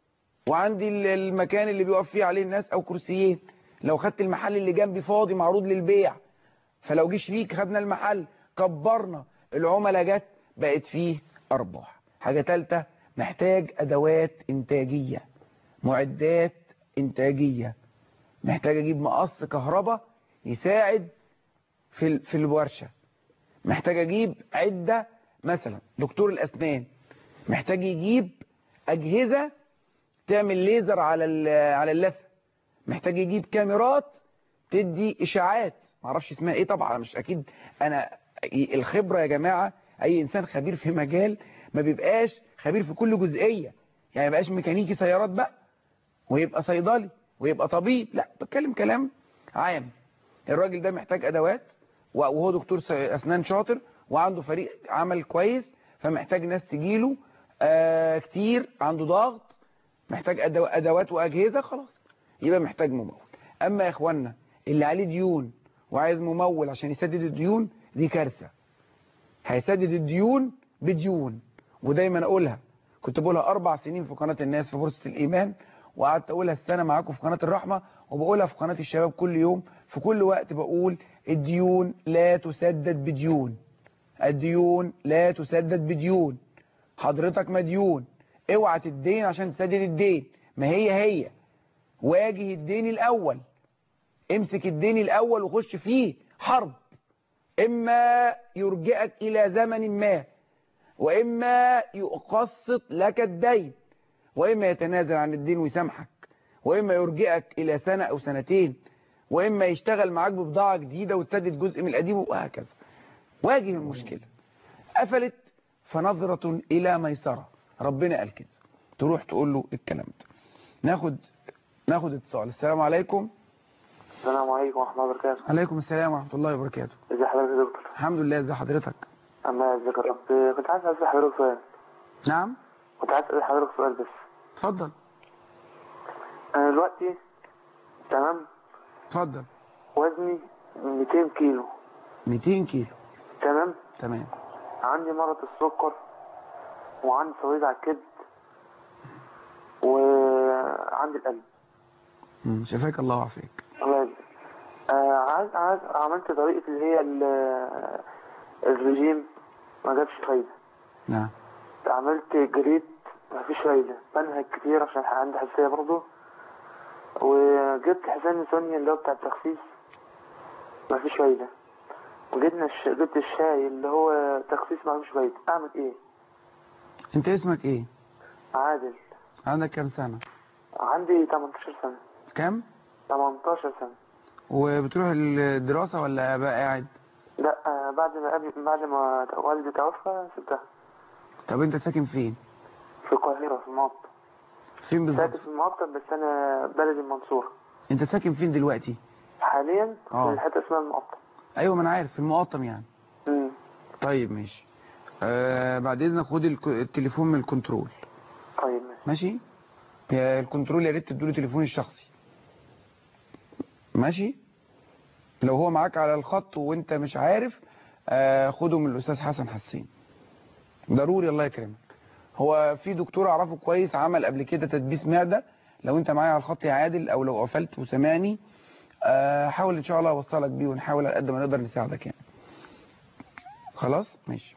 [SPEAKER 1] وعندي ال- المكان اللي بيقف فيه عليه الناس او كرسيين لو خدت المحل اللي جنبي فاضي معروض للبيع فلو جه شريك خدنا المحل كبرنا العملاء جت بقت فيه ارباح حاجة تالتة محتاج ادوات انتاجية معدات انتاجية محتاج اجيب مقص كهرباء يساعد في ال- في الورشة محتاج اجيب عدة مثلا دكتور الاسنان محتاج يجيب اجهزة تعمل ليزر على ال- على اللثه محتاج يجيب كاميرات تدي اشاعات معرفش اسمها ايه طبعا مش اكيد انا الخبره يا جماعه اي انسان خبير في مجال ما بيبقاش خبير في كل جزئيه يعني ما يبقاش ميكانيكي سيارات بقى ويبقى صيدلي ويبقى طبيب لا بتكلم كلام عام الراجل ده محتاج ادوات وهو دكتور س- اسنان شاطر وعنده فريق عمل كويس فمحتاج ناس تجيله آه كتير عنده ضغط محتاج أدو- ادوات واجهزه خلاص يبقى محتاج ممول اما يا اخوانا اللي عليه ديون وعايز ممول عشان يسدد الديون دي كارثه هيسدد الديون بديون ودايما اقولها كنت بقولها اربع سنين في قناه الناس في فرصه الايمان وقعدت اقولها السنه معاكم في قناه الرحمه وبقولها في قناه الشباب كل يوم في كل وقت بقول الديون لا تسدد بديون الديون لا تسدد بديون حضرتك مديون اوعى تدين عشان تسدد الدين ما هي هي واجه الدين الاول امسك الدين الاول وخش فيه حرب اما يرجئك الى زمن ما واما يقسط لك الدين واما يتنازل عن الدين ويسامحك واما يرجئك الى سنة او سنتين واما يشتغل معاك ببضاعة جديدة وتسدد جزء من القديم وهكذا واجه المشكلة قفلت فنظرة الى ميسرة ربنا قال كده تروح تقول له الكلام ده ناخد ناخد اتصال السلام عليكم
[SPEAKER 3] السلام عليكم ورحمة الله وبركاته
[SPEAKER 1] عليكم السلام ورحمة الله وبركاته
[SPEAKER 3] ازي حضرتك يا دكتور
[SPEAKER 1] الحمد لله ازي حضرتك
[SPEAKER 3] الله يعزك يا رب كنت عايز اسال حضرتك سؤال
[SPEAKER 1] نعم
[SPEAKER 3] كنت عايز اسال حضرتك سؤال بس
[SPEAKER 1] اتفضل
[SPEAKER 3] انا دلوقتي تمام
[SPEAKER 1] اتفضل
[SPEAKER 3] وزني 200 كيلو
[SPEAKER 1] 200 كيلو
[SPEAKER 3] تمام
[SPEAKER 1] تمام
[SPEAKER 3] عندي مرض السكر وعندي صليب على الكبد وعندي القلب
[SPEAKER 1] مم، شفاك الله وعافيك
[SPEAKER 3] الله يعزك آه عايز عايز عملت طريقة اللي هي ال- الرجيم ما جابش فايدة
[SPEAKER 1] نعم
[SPEAKER 3] عملت جريد مفيش فايدة بنهج كتير عشان عندي حساسية برضه وجبت حسان سونيا اللي هو بتاع التخسيس مفيش فايدة وجبنا الش... جبت الشاي اللي هو تخسيس مفيش فايدة اعمل ايه
[SPEAKER 1] انت اسمك ايه
[SPEAKER 3] عادل
[SPEAKER 1] عندك كام سنة
[SPEAKER 3] عندي 18 سنة
[SPEAKER 1] كام
[SPEAKER 3] 18 سنة
[SPEAKER 1] وبتروح الدراسة ولا بقى قاعد
[SPEAKER 3] لا آه، بعد ما قبل بعد ما والدي توفى سبتها
[SPEAKER 1] طب انت ساكن فين
[SPEAKER 3] في القاهرة في المقطم
[SPEAKER 1] فين
[SPEAKER 3] ساكن
[SPEAKER 1] بالظبط
[SPEAKER 3] في المقطم بس انا بلدي المنصورة
[SPEAKER 1] انت ساكن فين دلوقتي
[SPEAKER 3] حاليا
[SPEAKER 1] آه.
[SPEAKER 3] في حتة اسمها المقطم
[SPEAKER 1] ايوه ما انا عارف في المقطم يعني
[SPEAKER 3] امم
[SPEAKER 1] طيب ماشي آه بعد اذنك خد الك- التليفون من الكنترول
[SPEAKER 3] طيب ماشي
[SPEAKER 1] ماشي يا الكنترول يا ريت تدوله تليفوني الشخصي ماشي لو هو معاك على الخط وانت مش عارف آه خده من الاستاذ حسن حسين ضروري الله يكرمك هو في دكتور اعرفه كويس عمل قبل كده تدبيس معده لو انت معايا على الخط يا عادل او لو قفلت وسامعني آه حاول ان شاء الله اوصلك بيه ونحاول على قد ما نقدر نساعدك يعني خلاص ماشي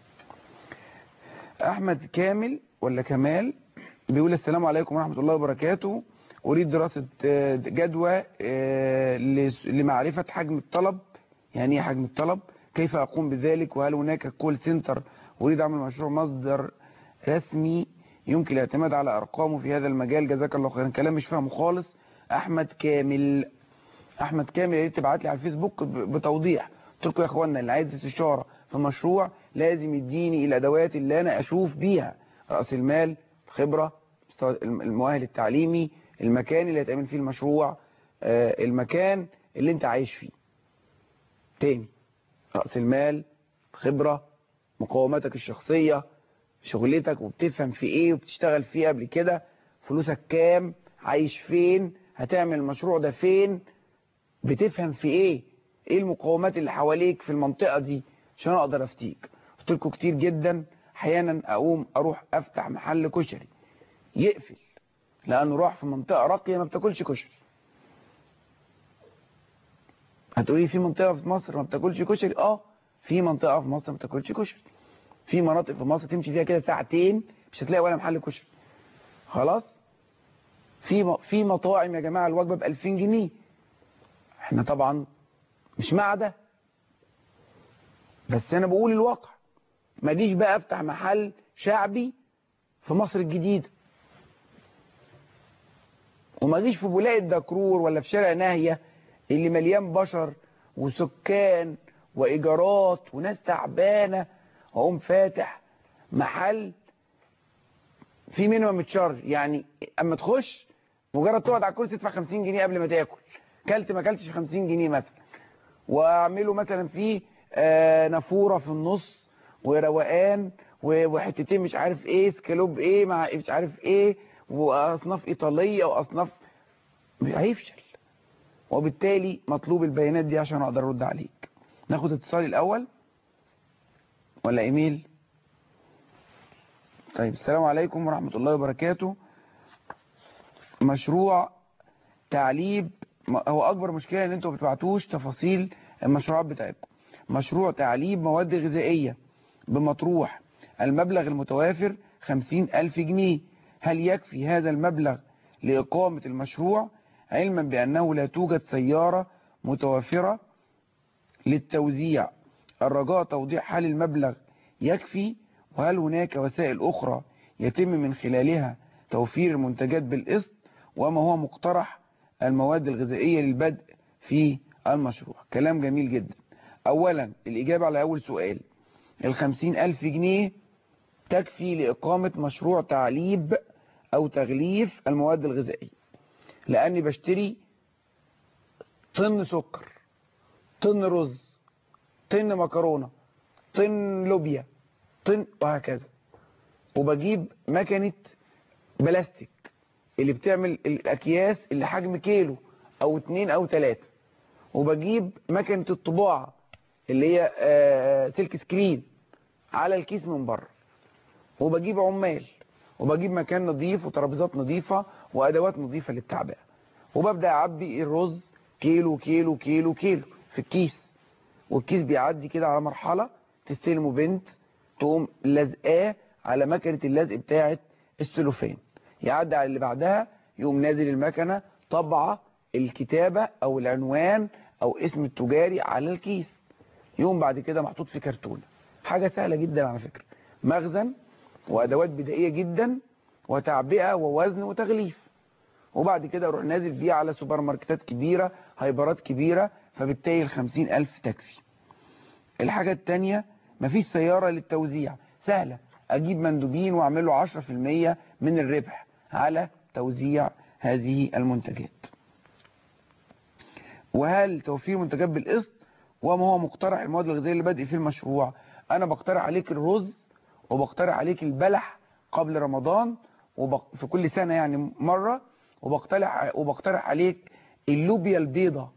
[SPEAKER 1] احمد كامل ولا كمال بيقول السلام عليكم ورحمة الله وبركاته أريد دراسة آه، جدوى آه، لس- لمعرفة حجم الطلب يعني ايه حجم الطلب كيف أقوم بذلك وهل هناك كول سنتر أريد أعمل مشروع مصدر رسمي يمكن الاعتماد على أرقامه في هذا المجال جزاك الله خيرا كلام مش فاهمه خالص أحمد كامل أحمد كامل يا ريت تبعت لي على الفيسبوك ب- بتوضيح قلت لكم يا اخوانا اللي عايز استشاره في مشروع لازم يديني الادوات اللي انا اشوف بيها راس المال الخبره مستوى الم- المؤهل التعليمي المكان اللي هيتعمل فيه المشروع آه، المكان اللي انت عايش فيه تاني راس المال خبره مقوماتك الشخصيه شغلتك وبتفهم في ايه وبتشتغل فيه قبل كده فلوسك كام عايش فين هتعمل المشروع ده فين بتفهم في ايه ايه المقومات اللي حواليك في المنطقة دي عشان اقدر افتيك قلت لكم كتير جدا احيانا اقوم اروح افتح محل كشري يقفل لانه راح في منطقه راقيه ما بتاكلش كشري هتقولي في منطقه في مصر ما بتاكلش كشري اه في منطقه في مصر ما بتاكلش كشري في مناطق في مصر تمشي فيها كده ساعتين مش هتلاقي ولا محل كشري خلاص في م- في مطاعم يا جماعه الوجبه ب 2000 جنيه احنا طبعا مش مع ده بس انا بقول الواقع ما جيش بقى افتح محل شعبي في مصر الجديده وما جيش في بولاق الدكرور ولا في شارع ناهيه اللي مليان بشر وسكان وايجارات وناس تعبانه واقوم فاتح محل في مينيمم تشارج يعني اما تخش مجرد تقعد على الكرسي تدفع 50 جنيه قبل ما تاكل كلت ما كلتش 50 جنيه مثلا واعمله مثلا فيه آه نافوره في النص وروقان و- وحتتين مش عارف ايه سكالوب ايه مع مش عارف ايه واصناف ايطاليه واصناف هيفشل وبالتالي مطلوب البيانات دي عشان اقدر ارد عليك ناخد اتصال الاول ولا ايميل طيب السلام عليكم ورحمة الله وبركاته مشروع تعليب م- هو اكبر مشكلة ان انتوا ما بتبعتوش تفاصيل المشروعات بتاعتكم مشروع تعليب مواد غذائية بمطروح المبلغ المتوافر خمسين ألف جنيه هل يكفي هذا المبلغ لإقامة المشروع علما بأنه لا توجد سيارة متوفرة للتوزيع الرجاء توضيح هل المبلغ يكفي وهل هناك وسائل أخرى يتم من خلالها توفير المنتجات بالقسط وما هو مقترح المواد الغذائية للبدء في المشروع كلام جميل جدا أولا الإجابة على أول سؤال الخمسين ألف جنيه تكفي لإقامة مشروع تعليب أو تغليف المواد الغذائية لأني بشتري طن سكر طن رز طن مكرونة طن لوبيا طن وهكذا وبجيب مكنة بلاستيك اللي بتعمل الأكياس اللي حجم كيلو أو اتنين أو تلاتة وبجيب مكنة الطباعة اللي هي آه، سلك سكرين على الكيس من بره وبجيب عمال وبجيب مكان نظيف وترابيزات نظيفة وأدوات نظيفة للتعبئة وببدأ أعبي الرز كيلو كيلو كيلو كيلو في الكيس والكيس بيعدي كده على مرحلة تستلمه بنت تقوم لازقاه على مكنة اللزق بتاعة السلوفان يعدي على اللي بعدها يقوم نازل المكنة طبعة الكتابة أو العنوان أو اسم التجاري على الكيس يقوم بعد كده محطوط في كرتونة حاجة سهلة جدا على فكرة مخزن وأدوات بدائية جدا وتعبئة ووزن وتغليف وبعد كده اروح نازل بيه على سوبر ماركتات كبيرة هايبرات كبيرة فبالتالي الخمسين ألف تكفي الحاجة التانية مفيش سيارة للتوزيع سهلة أجيب مندوبين وأعمل له عشرة في المية من الربح على توزيع هذه المنتجات وهل توفير منتجات بالقسط وما هو مقترح المواد الغذائية اللي بادئ في المشروع أنا بقترح عليك الرز وبقترح عليك البلح قبل رمضان وبق... في كل سنة يعني مرة وبقترح وبقترح عليك اللوبيا البيضة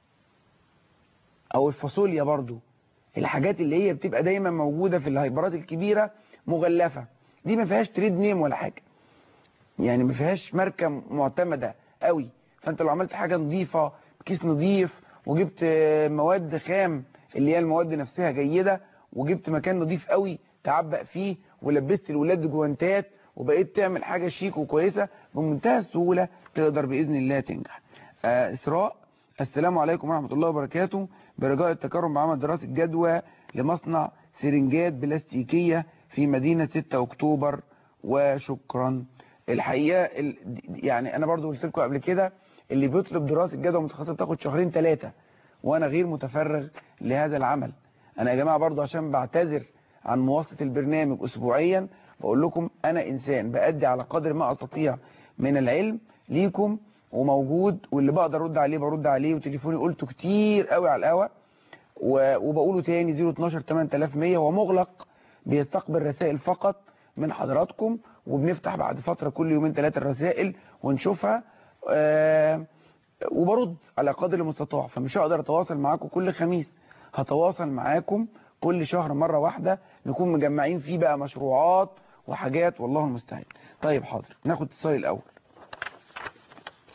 [SPEAKER 1] او الفاصوليا برضو الحاجات اللي هي بتبقى دايما موجودة في الهايبرات الكبيرة مغلفة دي ما فيهاش تريد نيم ولا حاجة يعني ما فيهاش ماركة معتمدة قوي فانت لو عملت حاجة نظيفة كيس نظيف وجبت مواد خام اللي هي المواد نفسها جيدة وجبت مكان نظيف قوي تعبق فيه ولبست الولاد جوانتات وبقيت تعمل حاجة شيك وكويسة بمنتهى السهولة تقدر بإذن الله تنجح آه إسراء السلام عليكم ورحمة الله وبركاته برجاء التكرم بعمل دراسة جدوى لمصنع سرنجات بلاستيكية في مدينة 6 أكتوبر وشكرا الحقيقة ال... يعني أنا برضو قلت لكم قبل كده اللي بيطلب دراسة جدوى متخصصة بتاخد شهرين ثلاثة وأنا غير متفرغ لهذا العمل أنا يا جماعة برضو عشان بعتذر عن مواصلة البرنامج أسبوعيا بقول لكم أنا إنسان بأدي على قدر ما أستطيع من العلم ليكم وموجود واللي بقدر أرد عليه برد عليه وتليفوني قلته كتير قوي على القهوة وبقوله تاني 012 8100 هو مغلق بيستقبل رسائل فقط من حضراتكم وبنفتح بعد فترة كل يومين ثلاثة الرسائل ونشوفها آه وبرد على قدر المستطاع فمش هقدر اتواصل معاكم كل خميس هتواصل معاكم كل شهر مرة واحدة نكون مجمعين فيه بقى مشروعات وحاجات والله المستعان طيب حاضر ناخد اتصال الاول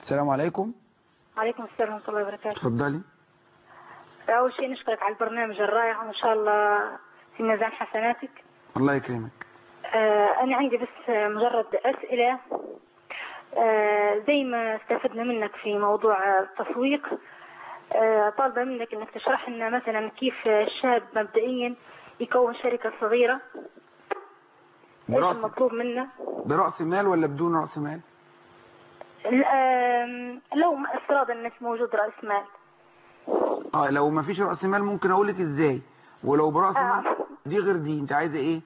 [SPEAKER 1] السلام عليكم
[SPEAKER 4] عليكم السلام ورحمة الله وبركاته
[SPEAKER 1] اتفضلي
[SPEAKER 4] أول شيء نشكرك على البرنامج الرائع وإن شاء الله في ميزان حسناتك
[SPEAKER 1] الله يكرمك
[SPEAKER 4] آه، أنا عندي بس آه، مجرد أسئلة آه، زي ما استفدنا منك في موضوع آه، التسويق آه، طالبة منك إنك تشرح لنا مثلا كيف الشاب مبدئيا يكون شركة صغيرة إيش
[SPEAKER 1] برأس
[SPEAKER 4] المطلوب منه
[SPEAKER 1] برأس مال ولا بدون رأس مال
[SPEAKER 4] ال- آم، لو ما- افتراضا إنك موجود رأس مال
[SPEAKER 1] اه لو ما فيش رأس مال ممكن اقول لك ازاي ولو برأس
[SPEAKER 4] آه.
[SPEAKER 1] مال دي غير دي انت عايزه ايه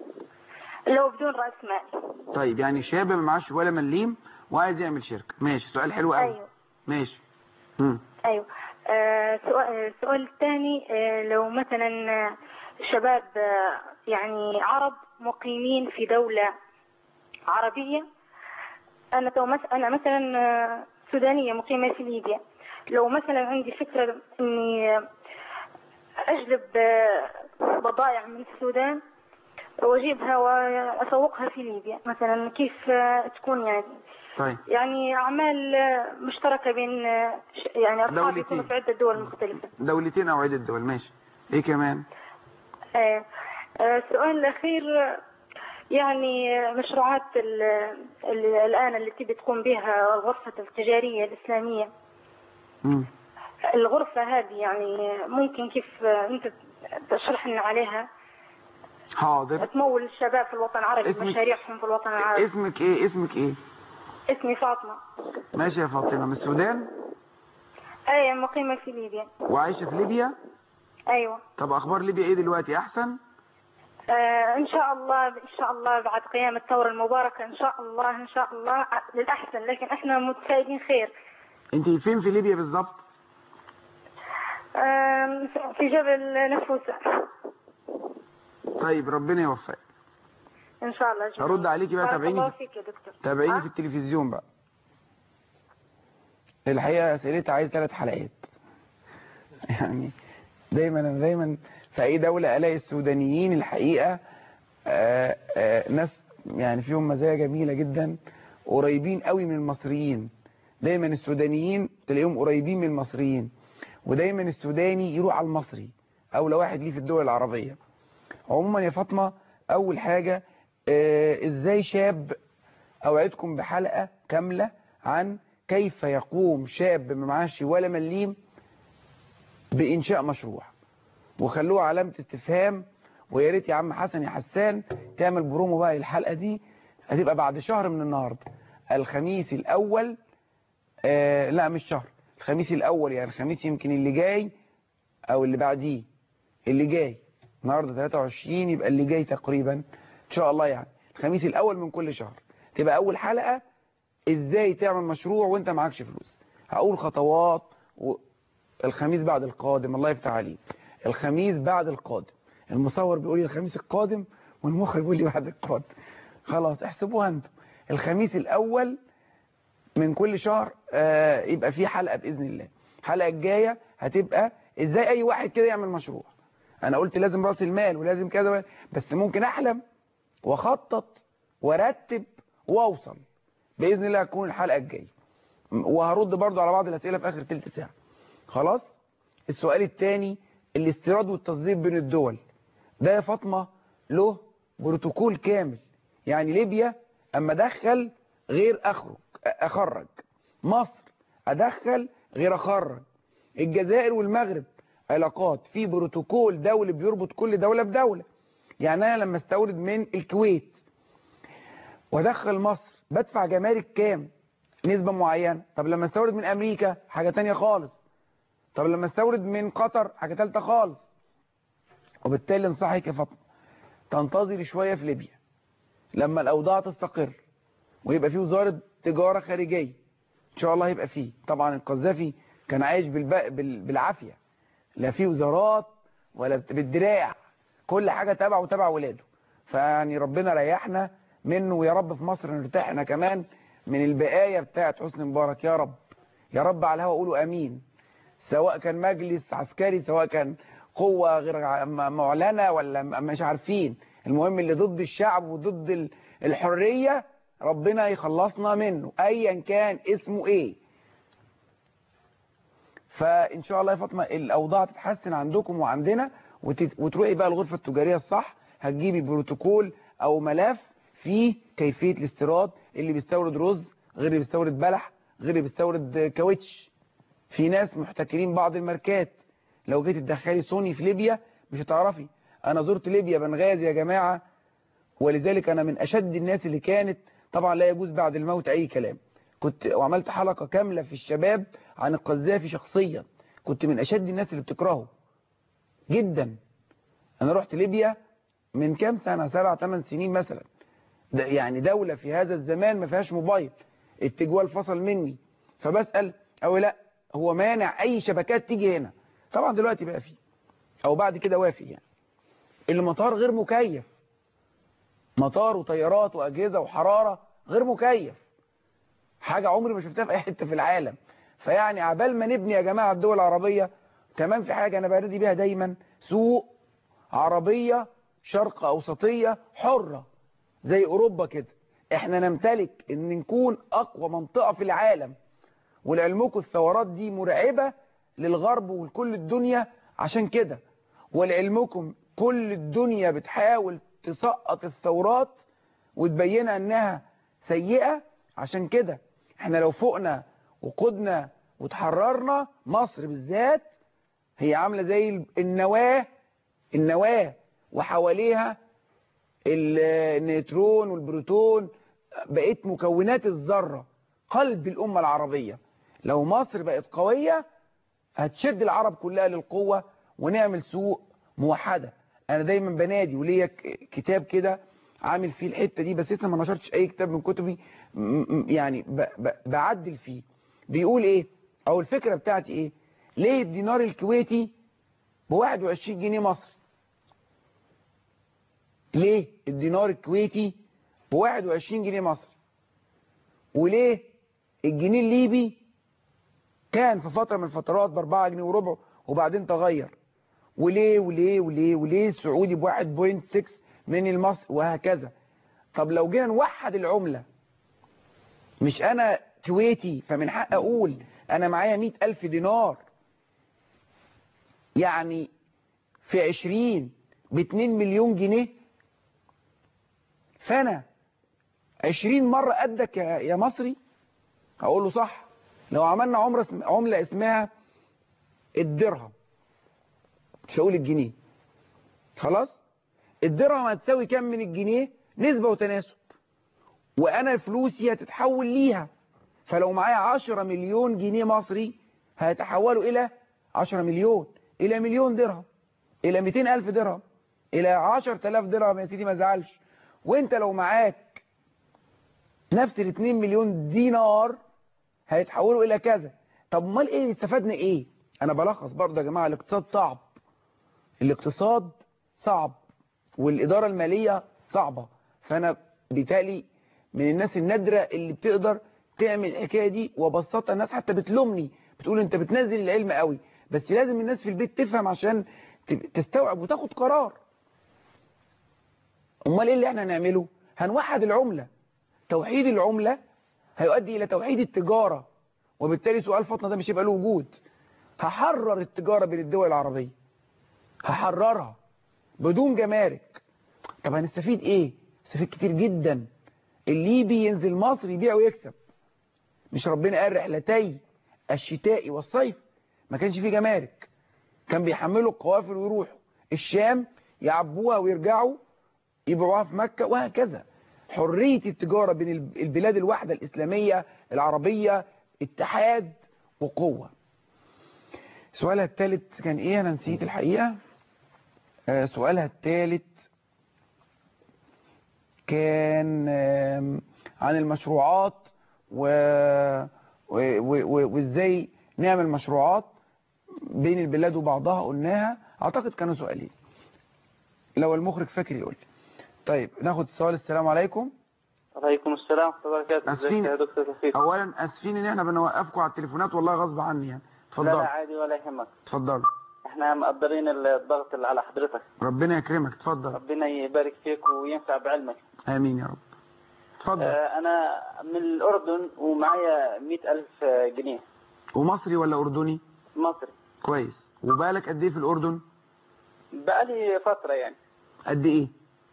[SPEAKER 4] لو بدون رأس مال
[SPEAKER 1] طيب يعني شاب ما معاش ولا مليم وعايز يعمل شركة ماشي سؤال حلو قوي
[SPEAKER 4] أيوه
[SPEAKER 1] ماشي مم.
[SPEAKER 4] ايوه آه، سؤال السؤال الثاني آه، لو مثلا آه، شباب آه، يعني عرب مقيمين في دولة عربية انا تو مس- انا مثلا آه، سودانية مقيمة في ليبيا لو مثلا عندي فكرة اني آه، اجلب آه، بضائع من السودان واجيبها واسوقها في ليبيا مثلا كيف آه، تكون يعني
[SPEAKER 1] طيب
[SPEAKER 4] يعني أعمال آه، مشتركة بين آه، ش- يعني أصحاب
[SPEAKER 1] دولتين.
[SPEAKER 4] يكونوا في عدة دول مختلفة
[SPEAKER 1] دولتين او عدة دول ماشي ايه كمان
[SPEAKER 4] آه، آه، السؤال الأخير آه، يعني آه، مشروعات ال- ال- الآن التي بتقوم بها الغرفة التجارية الإسلامية
[SPEAKER 1] مم.
[SPEAKER 4] الغرفة هذه يعني ممكن كيف آه، أنت تشرح لنا عليها
[SPEAKER 1] حاضر
[SPEAKER 4] تمول الشباب في الوطن العربي
[SPEAKER 1] اسمك-
[SPEAKER 4] مشاريعهم في الوطن العربي
[SPEAKER 1] اسمك ايه اسمك ايه
[SPEAKER 4] اسمي فاطمة
[SPEAKER 1] ماشي يا فاطمة من السودان
[SPEAKER 4] أي مقيمة في ليبيا
[SPEAKER 1] وعايشة في ليبيا
[SPEAKER 4] أيوة
[SPEAKER 1] طب اخبار ليبيا ايه دلوقتي احسن
[SPEAKER 4] آه ان شاء الله ان شاء الله بعد قيام الثوره المباركه ان شاء الله ان شاء الله ع- للاحسن لكن احنا متفائلين خير
[SPEAKER 1] انت فين في ليبيا بالظبط
[SPEAKER 4] آم، في جبل نفوسه
[SPEAKER 1] طيب ربنا يوفقك
[SPEAKER 4] ان شاء الله جميل.
[SPEAKER 1] هرد عليكي بقى،
[SPEAKER 4] بارك
[SPEAKER 1] تابعيني
[SPEAKER 4] الله
[SPEAKER 1] في-
[SPEAKER 4] فيك يا دكتور
[SPEAKER 1] تابعيني
[SPEAKER 4] آه؟
[SPEAKER 1] في التلفزيون بقى الحقيقة اسئلتها عايز ثلاث حلقات يعني دايما انا دايما في اي دولة الاقي السودانيين الحقيقة آآ آآ ناس يعني فيهم مزايا جميلة جدا قريبين قوي من المصريين دايما السودانيين تلاقيهم قريبين من المصريين ودايما السوداني يروح على المصري او لو واحد ليه في الدول العربية عموما يا فاطمة اول حاجة آه، ازاي شاب اوعدكم بحلقة كاملة عن كيف يقوم شاب ما معاش ولا مليم بانشاء مشروع وخلوه علامة استفهام ويا ريت يا عم حسن يا حسان تعمل برومو بقى للحلقة دي هتبقى بعد شهر من النهاردة الخميس الاول آه لا مش شهر الخميس الاول يعني الخميس يمكن اللي جاي او اللي بعديه اللي جاي النهارده 23 يبقى اللي جاي تقريبا ان شاء الله يعني الخميس الاول من كل شهر تبقى اول حلقة ازاي تعمل مشروع وانت معكش فلوس هقول خطوات و... الخميس بعد القادم الله يفتح عليك الخميس بعد القادم المصور بيقول لي الخميس القادم والمخرج بيقول لي بعد القادم خلاص احسبوها انتم الخميس الاول من كل شهر آه يبقى في حلقة بإذن الله الحلقة الجاية هتبقى ازاي اي واحد كده يعمل مشروع انا قلت لازم راس المال ولازم كذا بس ممكن احلم واخطط وارتب واوصل باذن الله هتكون الحلقه الجايه وهرد برضو على بعض الاسئله في اخر ثلث ساعه خلاص السؤال الثاني الاستيراد والتصدير بين الدول ده يا فاطمه له بروتوكول كامل يعني ليبيا اما ادخل غير اخرج اخرج مصر ادخل غير اخرج الجزائر والمغرب علاقات في بروتوكول دولي بيربط كل دولة بدولة يعني انا لما استورد من الكويت وادخل مصر بدفع جمارك كام نسبة معينة طب لما استورد من امريكا حاجة تانية خالص طب لما استورد من قطر حاجة تالتة خالص وبالتالي انصحك يا فاطمه تنتظري شوية في ليبيا لما الاوضاع تستقر ويبقى في وزارة تجارة خارجية ان شاء الله هيبقى فيه طبعا القذافي كان عايش بالب... بال... بالعافية لا في وزارات ولا بالدراع كل حاجة تبع وتبع ولاده فيعني ربنا ريحنا منه ويا رب في مصر نرتاح احنا كمان من البقايا بتاعت حسني مبارك يا رب يا رب على الهوا قولوا امين سواء كان مجلس عسكري سواء كان قوة غير معلنة ولا مش عارفين المهم اللي ضد الشعب وضد الحرية ربنا يخلصنا منه ايا كان اسمه ايه فان شاء الله يا فاطمه الاوضاع تتحسن عندكم وعندنا وتت... وتروحي بقى الغرفه التجاريه الصح هتجيبي بروتوكول او ملف فيه كيفيه الاستيراد اللي بيستورد رز غير اللي بيستورد بلح غير اللي بيستورد كاوتش في ناس محتكرين بعض الماركات لو جيت تدخلي سوني في ليبيا مش هتعرفي انا زرت ليبيا بنغازي يا جماعه ولذلك انا من اشد الناس اللي كانت طبعا لا يجوز بعد الموت اي كلام كنت وعملت حلقة كاملة في الشباب عن القذافي شخصيا كنت من اشد الناس اللي بتكرهه جدا انا رحت ليبيا من كام سنة سبع ثمان سنين مثلا ده يعني دولة في هذا الزمان ما فيهاش موبايل التجوال فصل مني فبسأل او لا هو مانع اي شبكات تيجي هنا طبعا دلوقتي بقى فيه او بعد كده وافي يعني المطار غير مكيف مطار وطيارات واجهزه وحراره غير مكيف حاجه عمري ما شفتها في اي حته في العالم فيعني عبال ما نبني يا جماعه الدول العربيه كمان في حاجه انا بردي بيها دايما سوق عربيه شرق اوسطيه حره زي اوروبا كده احنا نمتلك ان نكون اقوى منطقه في العالم ولعلمكم الثورات دي مرعبه للغرب ولكل الدنيا عشان كده ولعلمكم كل الدنيا بتحاول تسقط الثورات وتبينها انها سيئة عشان كده احنا لو فوقنا وقدنا وتحررنا مصر بالذات هي عاملة زي النواة النواة وحواليها النيوترون والبروتون بقيت مكونات الذرة قلب الأمة العربية لو مصر بقت قوية هتشد العرب كلها للقوة ونعمل سوق موحدة انا دايما بنادي وليا كتاب كده عامل فيه الحتة دي بس لسه ما نشرتش اي كتاب من كتبي يعني ب ب بعدل فيه بيقول ايه او الفكرة بتاعتي ايه ليه الدينار الكويتي ب 21 جنيه مصري ليه الدينار الكويتي ب 21 جنيه مصري وليه الجنيه الليبي كان في فترة من الفترات ب 4 جنيه وربع وبعدين تغير وليه وليه وليه وليه السعودي ب 1.6 من المصري وهكذا طب لو جينا نوحد العملة مش انا كويتي فمن حق اقول انا معايا 100 الف دينار يعني في 20 ب 2 مليون جنيه فانا 20 مرة قدك يا يا مصري هقول له صح لو عملنا عمرة عملة اسمها الدرهم مش هقول الجنيه خلاص الدرهم هتساوي كام من الجنيه نسبة وتناسب وانا فلوسي هتتحول ليها فلو معايا 10 مليون جنيه مصري هيتحولوا الى 10 مليون الى مليون درهم الى 200 الف درهم الى 10000 درهم يا سيدي ما زعلش وانت لو معاك نفس ال 2 مليون دينار هيتحولوا الى كذا طب امال ايه استفدنا ايه انا بلخص برضه يا جماعه الاقتصاد صعب الاقتصاد صعب والإدارة المالية صعبة فأنا بالتالي من الناس النادرة اللي بتقدر تعمل الحكاية دي وبسطها الناس حتى بتلومني بتقول انت بتنزل العلم قوي بس لازم الناس في البيت تفهم عشان تستوعب وتاخد قرار امال ايه اللي احنا هنعمله هنوحد العملة توحيد العملة هيؤدي الى توحيد التجارة وبالتالي سؤال فاطمه ده مش هيبقى له وجود هحرر التجارة بين الدول العربية هحررها بدون جمارك طب هنستفيد ايه استفيد كتير جدا الليبي ينزل مصر يبيع ويكسب مش ربنا قال رحلتي الشتاء والصيف ما كانش فيه جمارك كان بيحملوا القوافل ويروحوا الشام يعبوها ويرجعوا يبيعوها في مكة وهكذا حرية التجارة بين البلاد الواحدة الإسلامية العربية اتحاد وقوة سؤالها الثالث كان ايه انا نسيت الحقيقة آه سؤالها الثالث كان آه عن المشروعات و... و... و... وازاي نعمل مشروعات بين البلاد وبعضها قلناها اعتقد كانوا سؤالين لو المخرج فاكر يقول لي طيب ناخد السؤال السلام عليكم
[SPEAKER 5] وعليكم السلام ورحمه الله وبركاته ازيك
[SPEAKER 1] اسفين
[SPEAKER 5] يا دكتور توفيق
[SPEAKER 1] اولا اسفين ان احنا بنوقفكم على التليفونات والله غصب عني يعني
[SPEAKER 5] لا لا
[SPEAKER 1] اتفضل
[SPEAKER 5] عادي ولا يهمك
[SPEAKER 1] اتفضل
[SPEAKER 5] احنا مقدرين الضغط اللي على حضرتك
[SPEAKER 1] ربنا يكرمك اتفضل
[SPEAKER 5] ربنا يبارك فيك وينفع بعلمك
[SPEAKER 1] امين يا رب اتفضل
[SPEAKER 5] آه، انا من الاردن ومعايا مئة الف جنيه
[SPEAKER 1] ومصري ولا اردني
[SPEAKER 5] مصري
[SPEAKER 1] كويس وبقالك قد ايه في الاردن
[SPEAKER 5] بقالي فترة يعني
[SPEAKER 1] قد ايه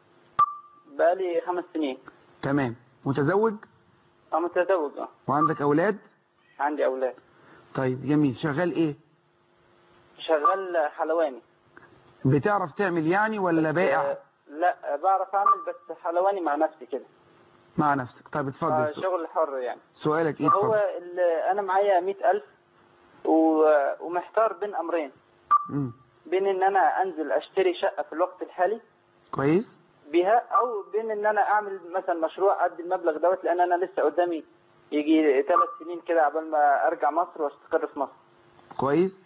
[SPEAKER 5] بقالي خمس سنين
[SPEAKER 1] تمام متزوج
[SPEAKER 5] أنا متزوج اه
[SPEAKER 1] وعندك اولاد
[SPEAKER 5] عندي أولاد
[SPEAKER 1] طيب جميل شغال ايه
[SPEAKER 5] شغال حلواني
[SPEAKER 1] بتعرف تعمل يعني ولا بائع
[SPEAKER 5] آه، لا بعرف أعمل بس حلواني مع نفسي كده
[SPEAKER 1] مع نفسك طيب اتفضل
[SPEAKER 5] آه،
[SPEAKER 1] سؤال.
[SPEAKER 5] شغل حر يعني
[SPEAKER 1] سؤالك ايه
[SPEAKER 5] هو
[SPEAKER 1] اتفضل
[SPEAKER 5] ال- أنا معايا مئة ألف و- ومحتار بين أمرين
[SPEAKER 1] مم.
[SPEAKER 5] بين إن أنا أنزل أشتري شقة في الوقت الحالي
[SPEAKER 1] كويس
[SPEAKER 5] بها او بين ان انا اعمل مثلا مشروع قد المبلغ دوت لان انا لسه قدامي يجي ثلاث سنين كده قبل ما ارجع مصر واستقر في مصر
[SPEAKER 1] كويس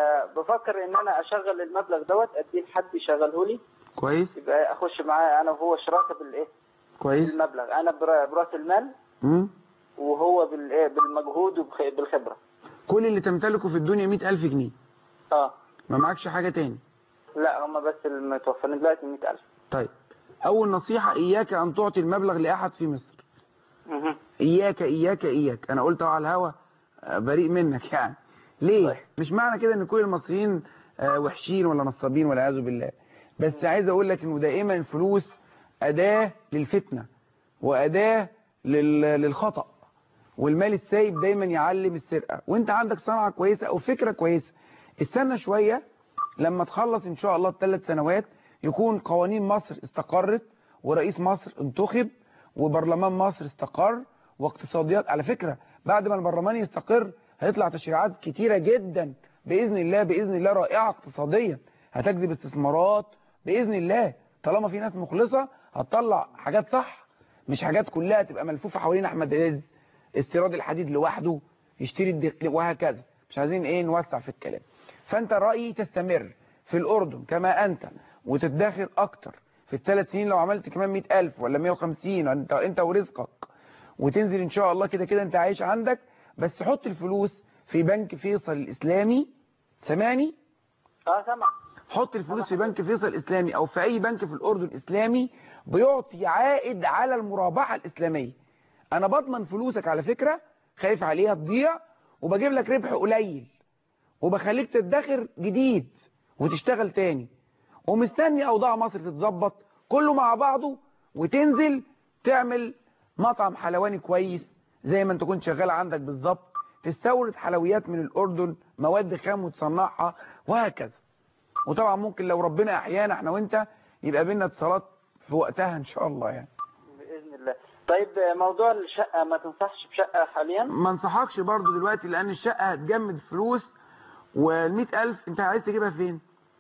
[SPEAKER 5] فبفكر ان انا اشغل المبلغ دوت اديه لحد يشغله لي
[SPEAKER 1] كويس
[SPEAKER 5] يبقى اخش معاه انا وهو شراكه بالايه
[SPEAKER 1] كويس
[SPEAKER 5] بالمبلغ انا بر- براس المال
[SPEAKER 1] مم.
[SPEAKER 5] وهو بالايه بالمجهود وبالخبره
[SPEAKER 1] كل اللي تمتلكه في الدنيا مئة ألف جنيه
[SPEAKER 5] اه
[SPEAKER 1] ما معكش حاجة تاني
[SPEAKER 5] لا هم بس المتوفرين دلوقتي 100000
[SPEAKER 1] طيب أول نصيحة إياك أن تعطي المبلغ لأحد في مصر
[SPEAKER 5] مهم.
[SPEAKER 1] إياك إياك إياك أنا قلت على الهوا آه، بريء منك يعني ليه
[SPEAKER 5] طيب.
[SPEAKER 1] مش معنى كده ان كل المصريين آه، وحشين ولا نصابين ولا عياذ بالله بس عايز اقول لك انه دائما الفلوس اداة للفتنة واداة لل- للخطأ والمال السايب دايما يعلم السرقة وانت عندك صنعة كويسة او فكرة كويسة استنى شوية لما تخلص ان شاء الله الثلاث سنوات يكون قوانين مصر استقرت ورئيس مصر انتخب وبرلمان مصر استقر واقتصاديات على فكرة بعد ما البرلمان يستقر هيطلع تشريعات كتيرة جدا بإذن الله بإذن الله رائعة اقتصاديا هتجذب استثمارات بإذن الله طالما في ناس مخلصة هتطلع حاجات صح مش حاجات كلها تبقى ملفوفة حوالين أحمد رزق استيراد الحديد لوحده يشتري الدق وهكذا مش عايزين ايه نوسع في الكلام فانت رأيي تستمر في الأردن كما أنت وتتداخل أكتر في الثلاث سنين لو عملت كمان 100000 ولا 150 انت انت ورزقك وتنزل ان شاء الله كده كده انت عايش عندك بس حط الفلوس في بنك فيصل الإسلامي سامعني
[SPEAKER 5] اه سمع
[SPEAKER 1] حط الفلوس في بنك فيصل الإسلامي أو في أي بنك في الأردن إسلامي بيعطي عائد على المرابحة الإسلامية أنا بضمن فلوسك على فكرة خايف عليها تضيع وبجيب لك ربح قليل وبخليك تدخر جديد وتشتغل تاني ومستني أوضاع مصر تتظبط كله مع بعضه وتنزل تعمل مطعم حلواني كويس زي ما انت كنت شغال عندك بالظبط تستورد حلويات من الأردن مواد خام وتصنعها وهكذا وطبعا ممكن لو ربنا احيانا احنا وانت يبقى بينا اتصالات في وقتها ان شاء الله يعني
[SPEAKER 5] باذن الله طيب آه، موضوع الشقه ما تنصحش بشقه حاليا
[SPEAKER 1] ما انصحكش برضو دلوقتي لان الشقة هتجمد فلوس وال ألف انت عايز تجيبها فين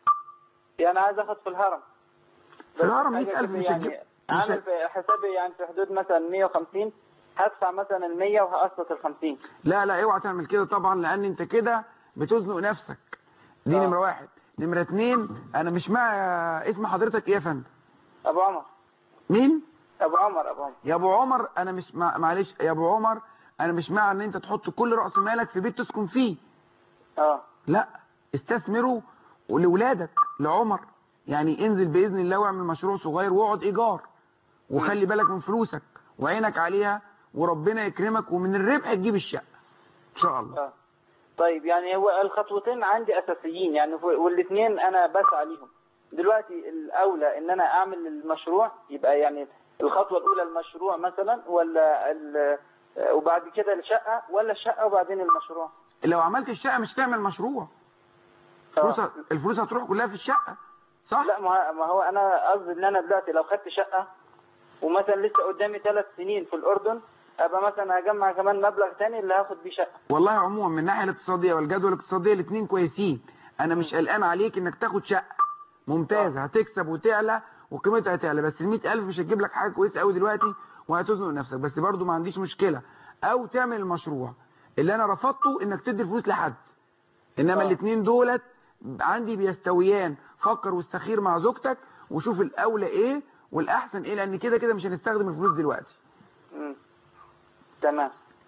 [SPEAKER 5] يعني عايز اخد في الهرم
[SPEAKER 1] في الهرم
[SPEAKER 5] حاجة
[SPEAKER 1] 100000
[SPEAKER 5] كده
[SPEAKER 1] مش
[SPEAKER 5] يعني
[SPEAKER 1] هتجيب مش
[SPEAKER 5] عامل
[SPEAKER 1] هت-
[SPEAKER 5] في حسابي يعني في حدود مثلا 150 هدفع مثلا ال 100 وهقسط ال 50
[SPEAKER 1] لا لا اوعى تعمل كده طبعا لان انت كده بتزنق نفسك دي
[SPEAKER 5] آه.
[SPEAKER 1] نمرة واحد نمرة اتنين انا مش مع اسم حضرتك ايه يا فندم
[SPEAKER 5] ابو عمر
[SPEAKER 1] مين
[SPEAKER 5] ابو عمر ابو عمر
[SPEAKER 1] يا ابو عمر انا مش مع... معلش يا ابو عمر انا مش مع ان انت تحط كل رأس مالك في بيت تسكن فيه
[SPEAKER 5] اه
[SPEAKER 1] لا استثمروا لولادك لعمر يعني انزل بإذن الله واعمل مشروع صغير واقعد إيجار وخلي بالك من فلوسك وعينك عليها وربنا يكرمك ومن الربح تجيب الشقة إن شاء الله
[SPEAKER 5] اه طيب يعني هو الخطوتين عندي اساسيين يعني والاثنين انا بسعى ليهم دلوقتي الاولى ان انا اعمل المشروع يبقى يعني الخطوه الاولى المشروع مثلا ولا ال- وبعد كده الشقه ولا الشقه وبعدين المشروع
[SPEAKER 1] لو عملت الشقة مش تعمل مشروع الفلوس
[SPEAKER 5] آه.
[SPEAKER 1] الفلوس هتروح كلها في الشقة صح؟
[SPEAKER 5] لا ما ما هو انا قصدي ان انا دلوقتي لو خدت شقه ومثلا لسه قدامي ثلاث سنين في الاردن ابقى مثلا هجمع كمان مبلغ تاني اللي هاخد بيه شقه
[SPEAKER 1] والله عموما من الناحية الاقتصادية والجدوى الاقتصادية الاثنين كويسين انا مش قلقان عليك انك تاخد شقة ممتازة هتكسب وتعلى وقيمتها هتعلى بس ال ألف مش هتجيب لك حاجة كويسة قوي دلوقتي وهتزنق نفسك بس برضو ما عنديش مشكلة او تعمل المشروع اللي انا رفضته انك تدي الفلوس لحد انما
[SPEAKER 5] آه.
[SPEAKER 1] الاثنين دولت عندي بيستويان فكر واستخير مع زوجتك وشوف الاولى ايه والاحسن ايه لان كده كده مش هنستخدم الفلوس دلوقتي
[SPEAKER 5] مم. تمام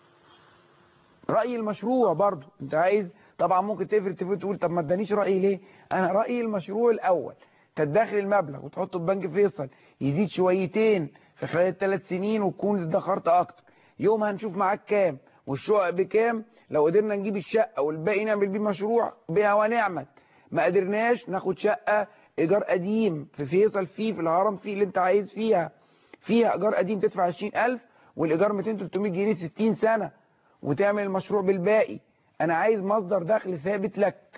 [SPEAKER 1] رأي المشروع برضو انت عايز طبعا ممكن تفرق تفرق تقول طب ما ادانيش رأيي ليه انا رأيي المشروع الاول تدخل المبلغ وتحطه في بنك فيصل يزيد شويتين في خلال الثلاث سنين وتكون ادخرت اكتر يوم هنشوف معاك كام والشقق بكام لو قدرنا نجيب الشقة والباقي نعمل بيه مشروع بها ونعمت ما قدرناش ناخد شقة ايجار قديم في فيصل فيه في الهرم فيه اللي انت عايز فيها فيها ايجار قديم تدفع 20000 والايجار 200 300 جنيه 60 سنة وتعمل المشروع بالباقي انا عايز مصدر دخل ثابت لك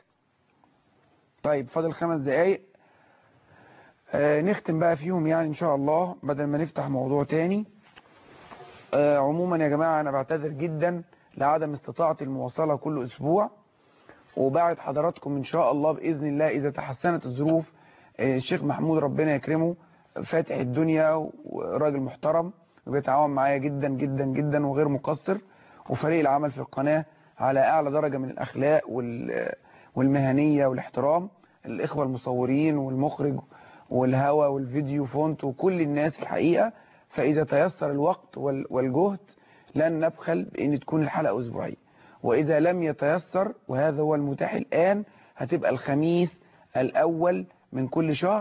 [SPEAKER 1] طيب فاضل خمس دقايق آه نختم بقى فيهم يعني ان شاء الله بدل ما نفتح موضوع تاني آه عموما يا جماعة انا بعتذر جدا لعدم استطاعتي المواصلة كل اسبوع وبعد حضراتكم ان شاء الله باذن الله اذا تحسنت الظروف آه الشيخ محمود ربنا يكرمه فاتح الدنيا وراجل محترم وبيتعاون معايا جدا جدا جدا وغير مقصر وفريق العمل في القناة على اعلى درجة من الاخلاق وال والمهنية والاحترام الاخوة المصورين والمخرج والهوا والفيديو فونت وكل الناس الحقيقة فإذا تيسر الوقت والجهد لن نبخل بأن تكون الحلقة أسبوعية وإذا لم يتيسر وهذا هو المتاح الآن هتبقى الخميس الأول من كل شهر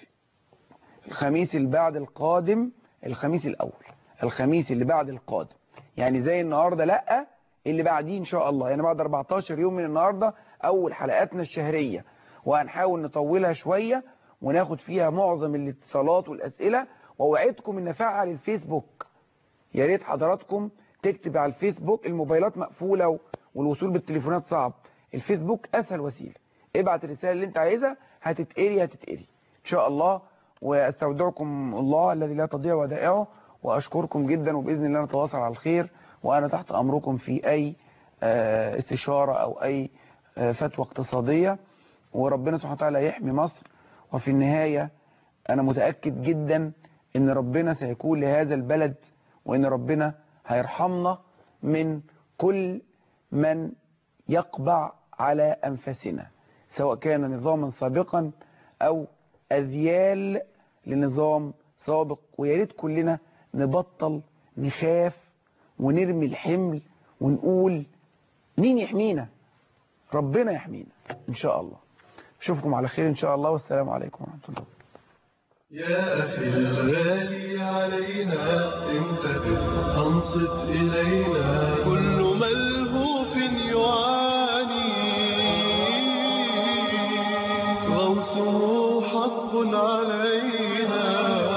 [SPEAKER 1] الخميس اللي بعد القادم الخميس الأول الخميس اللي بعد القادم يعني زي النهاردة لأ اللي بعديه إن شاء الله يعني بعد 14 يوم من النهاردة أول حلقاتنا الشهرية وهنحاول نطولها شوية وناخد فيها معظم الاتصالات والأسئلة ووعدكم ان نفعل الفيسبوك يا ريت حضراتكم تكتب على الفيسبوك الموبايلات مقفولة والوصول بالتليفونات صعب الفيسبوك اسهل وسيلة ابعت الرسالة اللي انت عايزها هتتقري هتتقري ان شاء الله واستودعكم الله الذي لا تضيع ودائعه واشكركم جدا وباذن الله نتواصل على الخير وانا تحت امركم في اي استشارة او اي فتوى اقتصادية وربنا سبحانه وتعالى يحمي مصر وفي النهاية انا متأكد جدا ان ربنا سيكون لهذا البلد وان ربنا هيرحمنا من كل من يقبع على أنفسنا سواء كان نظاما سابقا أو أذيال لنظام سابق ويا ريت كلنا نبطل نخاف ونرمي الحمل ونقول مين يحمينا ربنا يحمينا إن شاء الله اشوفكم على خير إن شاء الله والسلام عليكم ورحمة الله
[SPEAKER 6] يا أخي الغالي علينا انتبه أنصت إلينا كل ملهوف يعاني غوصه حق علينا